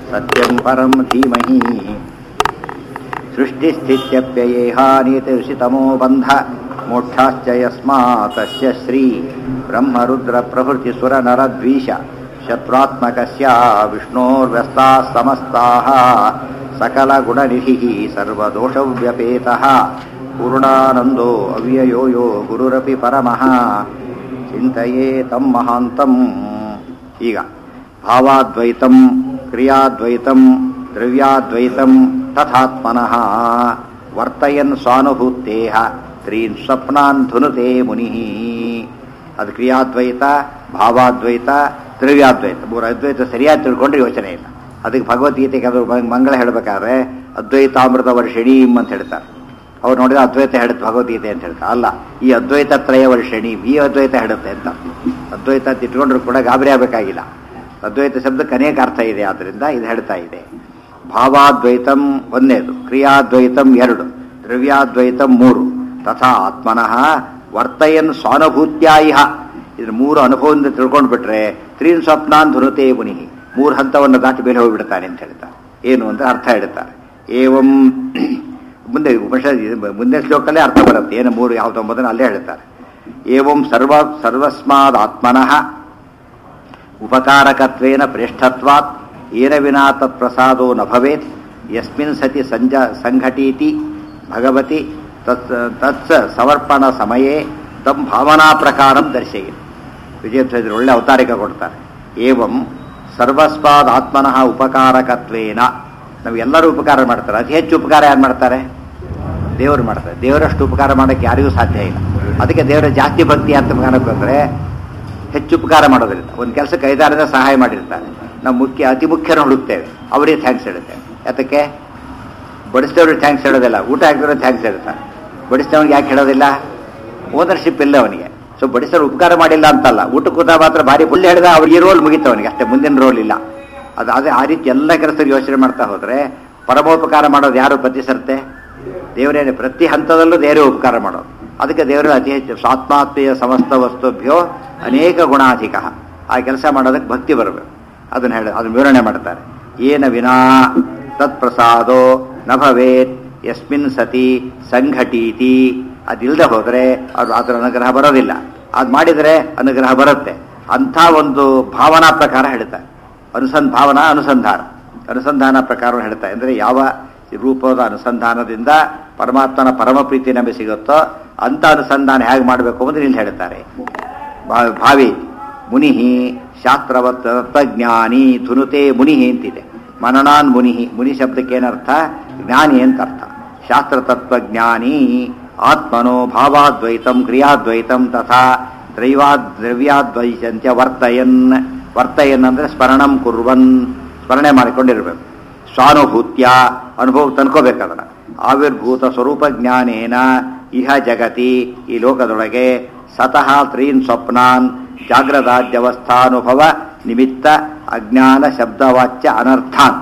सत्यं परं धीमहि सृष्टिस्थित्यप्ययेहानीतिषितमो बन्ध मोक्षाश्च यस्मातस्य श्री ब्रह्मरुद्रप्रभृतिसुरनरद्वीष शत्रुत्मकस्य विष्णोर्व्यस्ताः समस्ताः सकलगुणनिधिः सर्वदोषव्यपेतः पूर्णानन्दो अव्ययो यो गुरुरपि परमः ಚಿಂತೆಯೇ ತಂ ಮಹಾಂತಂ ಈಗ ಭಾವಾದ್ವೈತಂ ಕ್ರಿಯಾದ್ವೈತಂ ದ್ರವ್ಯಾದ್ವೈತಂ ತಥಾತ್ಮನಃ ವರ್ತಯನ್ ಸ್ವಾನುಭೂತೇಹ ತ್ರೀನ್ ಸ್ವಪ್ನಾನ್ ಧುನುತೆ ಮುನಿ ಅದು ಕ್ರಿಯಾದ್ವೈತ ಭಾವಾದ್ವೈತ ದ್ರವ್ಯಾದ್ವೈತ ಮೂರು ಅದ್ವೈತ ಸರಿಯಾಗಿ ತಿಳ್ಕೊಂಡ್ರೆ ಯೋಚನೆ ಇಲ್ಲ ಅದಕ್ಕೆ ಭಗವದ್ಗೀತೆಗೆ ಅದು ಮಂಗಳ ಹೇಳಬೇಕಾದ್ರೆ ಅದ್ವೈತಾಮೃತ ವರ್ಷಿಣೀಂ ಅಂತ ಹೇಳ್ತಾರೆ ಅವ್ರು ನೋಡಿದ್ರೆ ಅದ್ವೈತ ಹೇಳುತ್ತೆ ಭಗವದ್ಗೀತೆ ಅಂತ ಹೇಳ್ತಾರೆ ಅಲ್ಲ ಈ ಅದ್ವೈತ ತ್ರಯ ವರ್ಷಿಣಿ ಈ ಅದ್ವೈತ ಹೇಳುತ್ತೆ ಅಂತ ಅದ್ವೈತ ಅಂತ ಇಟ್ಕೊಂಡ್ರು ಕೂಡ ಗಾಬರಿ ಆಗಬೇಕಾಗಿಲ್ಲ ಅದ್ವೈತ ಶಬ್ದಕ್ಕೆ ಅನೇಕ ಅರ್ಥ ಇದೆ ಆದ್ದರಿಂದ ಇದು ಹೇಳ್ತಾ ಇದೆ ಭಾವಾದ್ವೈತಂ ಒಂದೇದು ಕ್ರಿಯಾದ್ವೈತಂ ಎರಡು ದ್ರವ್ಯಾದ್ವೈತಂ ಮೂರು ತಥಾ ಆತ್ಮನಃ ವರ್ತಯನ್ ಸ್ವಾನುಭೂತ್ಯಾಯಿಹ ಇದ್ರ ಮೂರು ಅನುಭವದಿಂದ ತಿಳ್ಕೊಂಡು ಬಿಟ್ರೆ ತ್ರೀನ್ ಸ್ವಪ್ನಾನ್ ಧುನುತೆ ಮುನಿ ಮೂರು ಹಂತವನ್ನು ದಾಟಿ ಮೇಲೆ ಹೋಗಿಬಿಡ್ತಾನೆ ಅಂತ ಹೇಳ್ತಾರೆ ಏನು ಅಂತ ಅರ್ಥ ಹೇಳ್ತಾರೆ ಏವಂ ಮುಂದೆ ಉಪನಿಷತ್ ಮುಂದೆ ಶ್ಲೋಕಲ್ಲೇ ಅರ್ಥ ಬರುತ್ತೆ ಏನು ಮೂರು ಯಾವುದು ಎಂಬುದನ್ನು ಅಲ್ಲೇ ಹೇಳ್ತಾರೆ ಏವಂ ಸರ್ವ ಸರ್ವಸ್ಮಾದ್ ಆತ್ಮನಃ ಉಪಕಾರಕತ್ವೇನ ಪ್ರೇಷ್ಠತ್ವಾತ್ ಏನ ವಿನಾ ತತ್ ಪ್ರಸಾದೋ ನ ಭವೇತ್ ಯಸ್ಮಿನ್ ಸತಿ ಸಂಜ ಸಂಘಟೀತಿ ಭಗವತಿ ತತ್ ತತ್ಸ ಸಮರ್ಪಣ ಸಮಯೇ ತಮ್ಮ ಭಾವನಾ ಪ್ರಕಾರಂ ದರ್ಶಯಿತು ವಿಜಯಧ್ವಜರು ಒಳ್ಳೆ ಅವತಾರಿಕ ಕೊಡ್ತಾರೆ ಏವಂ ಸರ್ವಸ್ವಾದ್ ಆತ್ಮನಃ ಉಪಕಾರಕತ್ವೇನ ನಾವೆಲ್ಲರೂ ಉಪಕಾರ ಮಾಡ್ತಾರೆ ಅತಿ ಹೆಚ್ಚು ಉಪಕಾರ ಯಾರು ಮಾಡ್ತಾರೆ ದೇವರು ಮಾಡ್ತಾರೆ ದೇವರಷ್ಟು ಉಪಕಾರ ಮಾಡೋಕ್ಕೆ ಯಾರಿಗೂ ಸಾಧ್ಯ ಇಲ್ಲ ಅದಕ್ಕೆ ದೇವರ ಜಾಸ್ತಿ ಭಕ್ತಿ ಅಂತ ಕಾಣಬೇಕಂದ್ರೆ ಹೆಚ್ಚು ಉಪಕಾರ ಮಾಡೋದ್ರಿಂದ ಒಂದು ಕೆಲಸಕ್ಕೆ ಐದಾರರಿಂದ ಸಹಾಯ ಮಾಡಿರ್ತಾರೆ ನಾವು ಮುಖ್ಯ ಅತಿ ಮುಖ್ಯನ ಹುಡುಕ್ತೇವೆ ಅವರಿಗೆ ಥ್ಯಾಂಕ್ಸ್ ಹೇಳುತ್ತೇವೆ ಯಾತಕ್ಕೆ ಬಡಿಸಿದವ್ರಿಗೆ ಥ್ಯಾಂಕ್ಸ್ ಹೇಳೋದಿಲ್ಲ ಊಟ ಹಾಕಿದವ್ರಿಗೆ ಥ್ಯಾಂಕ್ಸ್ ಹೇಳ್ತಾರೆ ಬಡಿಸಿದವನಿಗೆ ಯಾಕೆ ಹೇಳೋದಿಲ್ಲ ಓನರ್ಶಿಪ್ ಇಲ್ಲ ಅವನಿಗೆ ಸೊ ಬಡಿಸೋರು ಉಪಕಾರ ಮಾಡಿಲ್ಲ ಅಂತಲ್ಲ ಊಟ ಕೂತ ಮಾತ್ರ ಭಾರಿ ಫುಲ್ ಹೇಳಿದ ಅವ್ರಿಗೆ ರೋಲ್ ಮುಗಿತು ಅವನಿಗೆ ಅಷ್ಟೇ ಮುಂದಿನ ರೋಲ್ ಇಲ್ಲ ಅದು ಅದೇ ಆ ರೀತಿ ಎಲ್ಲ ಕೆಲಸಕ್ಕೆ ಯೋಚನೆ ಮಾಡ್ತಾ ಹೋದರೆ ಪರಮೋಪಕಾರ ಮಾಡೋದು ಯಾರು ಪ್ರತಿ ಸರ್ತೆ ದೇವರೇನೆ ಪ್ರತಿ ಹಂತದಲ್ಲೂ ದೇವರೇ ಉಪಕಾರ ಮಾಡೋದು ಅದಕ್ಕೆ ದೇವರು ಅತಿ ಹೆಚ್ಚು ಸ್ವಾತ್ಮಾತ್ಮೀಯ ಸಮಸ್ತ ವಸ್ತುಭ್ಯೋ ಅನೇಕ ಗುಣಾಧಿಕ ಆ ಕೆಲಸ ಮಾಡೋದಕ್ಕೆ ಭಕ್ತಿ ಬರಬೇಕು ಅದನ್ನು ಹೇಳ ಅದನ್ನು ವಿವರಣೆ ಮಾಡ್ತಾರೆ ಏನ ವಿನಾ ತತ್ಪ್ರಸಾದೋ ನ ಭವೇತ್ ಯಸ್ಮಿನ್ ಸತಿ ಸಂಘಟೀತಿ ಅದಿಲ್ಲದೆ ಹೋದರೆ ಅದು ಅದರ ಅನುಗ್ರಹ ಬರೋದಿಲ್ಲ ಅದು ಮಾಡಿದರೆ ಅನುಗ್ರಹ ಬರುತ್ತೆ ಅಂಥ ಒಂದು ಭಾವನಾ ಪ್ರಕಾರ ಹೇಳ್ತಾರೆ ಅನುಸಂಧ ಭಾವನಾ ಅನುಸಂಧಾನ ಅನುಸಂಧಾನ ಪ್ರಕಾರ ಹೇಳ್ತಾರೆ ಅಂದರೆ ಯಾವ ರೂಪದ ಅನುಸಂಧಾನದಿಂದ ಪರಮಾತ್ಮನ ಪರಮ ಪ್ರೀತಿ ನಮಗೆ ಸಿಗುತ್ತೋ ಅಂಥ ಅನುಸಂಧಾನ ಹೇಗೆ ಮಾಡಬೇಕು ಅಂತ ಇಲ್ಲಿ ಹೇಳ್ತಾರೆ ಭಾವಿ ಮುನಿ ಶಾಸ್ತ್ರವತ್ ತತ್ವಜ್ಞಾನಿ ಧುನುತೆ ಮುನಿ ಅಂತಿದೆ ಮನನಾನ್ ಮುನಿ ಮುನಿ ಶಬ್ದಕ್ಕೆ ಏನರ್ಥ ಜ್ಞಾನಿ ಅಂತ ಅರ್ಥ ಶಾಸ್ತ್ರ ತತ್ವಜ್ಞಾನಿ ಆತ್ಮನೋ ಭಾವಾದ್ವೈತಂ ಕ್ರಿಯಾದ್ವೈತಂ ತಥಾ ದ್ರೈವಾದ್ ದ್ರವ್ಯಾದ್ವೈತಂತ್ಯ ವರ್ತಯನ್ ವರ್ತಯನ್ ಅಂದರೆ ಸ್ಮರಣಂ ಕುರ್ವನ್ ಸ್ಮರಣೆ ಮಾಡಿಕೊಂಡಿರ್ಬೇಕು ಸ್ವಾನುಭೂತ್ಯ ಅನುಭವ ತನ್ಕೋಬೇಕದನ್ನ ಆವಿರ್ಭೂತ ಸ್ವರೂಪ ಜ್ಞಾನೇನ ಇಹ ಜಗತಿ ಈ ಲೋಕದೊಳಗೆ ಸತಃ ತ್ರೀನ್ ಸ್ವಪ್ನಾನ್ ಜಾಗ್ರದಾದ್ಯವಸ್ಥಾನುಭವ ನಿಮಿತ್ತ ಅಜ್ಞಾನ ಶಬ್ದವಾಚ್ಯ ಅನರ್ಥಾನ್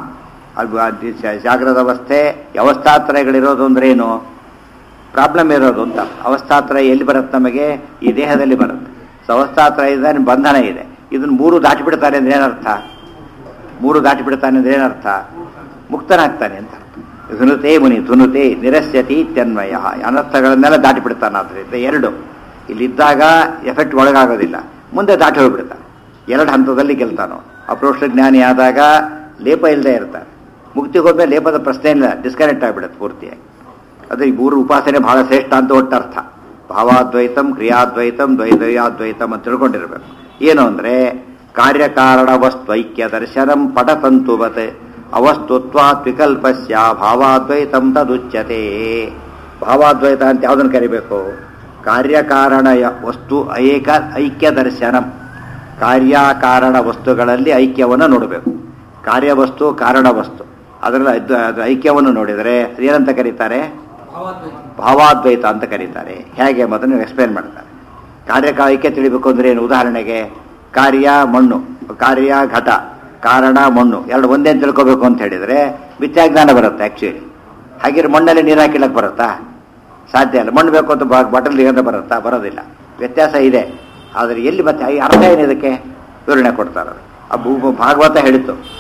ಜಾಗ್ರದ ಅವಸ್ಥೆ ಅವಸ್ಥಾತ್ರಯಗಳಿರೋದು ಅಂದ್ರೆ ಏನು ಪ್ರಾಬ್ಲಮ್ ಇರೋದು ಅಂತ ಅವಸ್ಥಾತ್ರಯ ಎಲ್ಲಿ ಬರುತ್ತೆ ನಮಗೆ ಈ ದೇಹದಲ್ಲಿ ಬರುತ್ತೆ ಸೊ ಅವಸ್ಥಾತ್ರಯದ ಬಂಧನ ಇದೆ ಇದನ್ನ ಮೂರು ದಾಟಿಬಿಡ್ತಾನೆ ಅಂದ್ರೆ ಏನರ್ಥ ಮೂರು ದಾಟಿಬಿಡ್ತಾನೆ ಅಂದ್ರೆ ಏನರ್ಥ ಮುಕ್ತನಾಗ್ತಾನೆ ಅಂತ ಧುನುತೆ ಮುನಿ ಧುನುತೆ ನಿರಸ್ಯತಿ ಇತ್ಯನ್ವಯ ಅನರ್ಥಗಳನ್ನೆಲ್ಲ ದಾಟಿಬಿಡ್ತಾನೆ ಆದ್ದರಿಂದ ಎರಡು ಇಲ್ಲಿದ್ದಾಗ ಎಫೆಕ್ಟ್ ಒಳಗಾಗೋದಿಲ್ಲ ಮುಂದೆ ದಾಟಿ ಹೋಗ್ಬಿಡ್ತಾನೆ ಎರಡು ಹಂತದಲ್ಲಿ ಗೆಲ್ತಾನೋ ಅಪ್ರೋಷ ಜ್ಞಾನಿ ಆದಾಗ ಲೇಪ ಇಲ್ಲದೆ ಇರ್ತಾನೆ ಮುಕ್ತಿಗೆ ಹೋದ್ಮೇಲೆ ಲೇಪದ ಪ್ರಶ್ನೆ ಇಲ್ಲ ಡಿಸ್ಕನೆಕ್ಟ್ ಆಗಿಬಿಡುತ್ತೆ ಪೂರ್ತಿಯಾಗಿ ಅದು ಈ ಮೂರು ಉಪಾಸನೆ ಬಹಳ ಶ್ರೇಷ್ಠ ಅಂತ ಒಟ್ಟರ್ಥ ಭಾವಾದ್ವೈತಂ ಕ್ರಿಯಾದ್ವೈತಂ ದ್ವೈತಯಾದ್ವೈತಂ ಅಂತ ತಿಳ್ಕೊಂಡಿರ್ಬೇಕು ಏನು ಅಂದರೆ ಕಾರ್ಯಕಾರಣ ವಸ್ತ್ವೈಕ್ಯ ದರ್ಶನಂ ಪಟತಂತುವತ್ ಅವಸ್ತುತ್ವಾತ್ ವಿಕಲ್ಪಸ್ಯ ಭಾವಾದ್ವೈತಂ ತದುಚ್ಯತೆ ಭಾವಾದ್ವೈತ ಅಂತ ಯಾವುದನ್ನು ಕರಿಬೇಕು ಕಾರ್ಯಕಾರಣ ವಸ್ತು ಏಕ ಐಕ್ಯ ದರ್ಶನಂ ಕಾರ್ಯಕಾರಣ ವಸ್ತುಗಳಲ್ಲಿ ಐಕ್ಯವನ್ನು ನೋಡಬೇಕು ಕಾರ್ಯವಸ್ತು ಕಾರಣ ವಸ್ತು ಅದರಲ್ಲಿ ಅದು ಐಕ್ಯವನ್ನು ನೋಡಿದರೆ ಏನಂತ ಕರೀತಾರೆ ಭಾವಾದ್ವೈತ ಅಂತ ಕರೀತಾರೆ ಹೇಗೆ ಎಂಬುದನ್ನು ಎಕ್ಸ್ಪ್ಲೇನ್ ಮಾಡ್ತಾರೆ ಕಾರ್ಯಕ ಐಕ್ಯ ತಿಳಿಬೇಕು ಅಂದ್ರೆ ಏನು ಉದಾಹರಣೆಗೆ ಕಾರ್ಯ ಮಣ್ಣು ಕಾರ್ಯ ಘಟ ಕಾರಣ ಮಣ್ಣು ಎರಡು ಒಂದೇ ಅಂತ ತಿಳ್ಕೋಬೇಕು ಅಂತ ಹೇಳಿದರೆ ಮಿಥ್ಯಾಜ್ಞಾನ ಬರುತ್ತೆ ಆ್ಯಕ್ಚುಲಿ ಹಾಗಿದ್ರೆ ಮಣ್ಣಲ್ಲಿ ನೀರು ಹಾಕಿಲಕ್ಕೆ ಬರುತ್ತಾ ಸಾಧ್ಯ ಇಲ್ಲ ಮಣ್ಣು ಬೇಕು ಅಂತ ಬಾಟಲ್ ಅಂತ ಬರುತ್ತಾ ಬರೋದಿಲ್ಲ ವ್ಯತ್ಯಾಸ ಇದೆ ಆದರೆ ಎಲ್ಲಿ ಮತ್ತೆ ಈ ಅರ್ಥ ಏನಿದಕ್ಕೆ ವಿವರಣೆ ಕೊಡ್ತಾರೆ ಆ ಭೂ ಭಾಗವತ ಹೇಳಿತು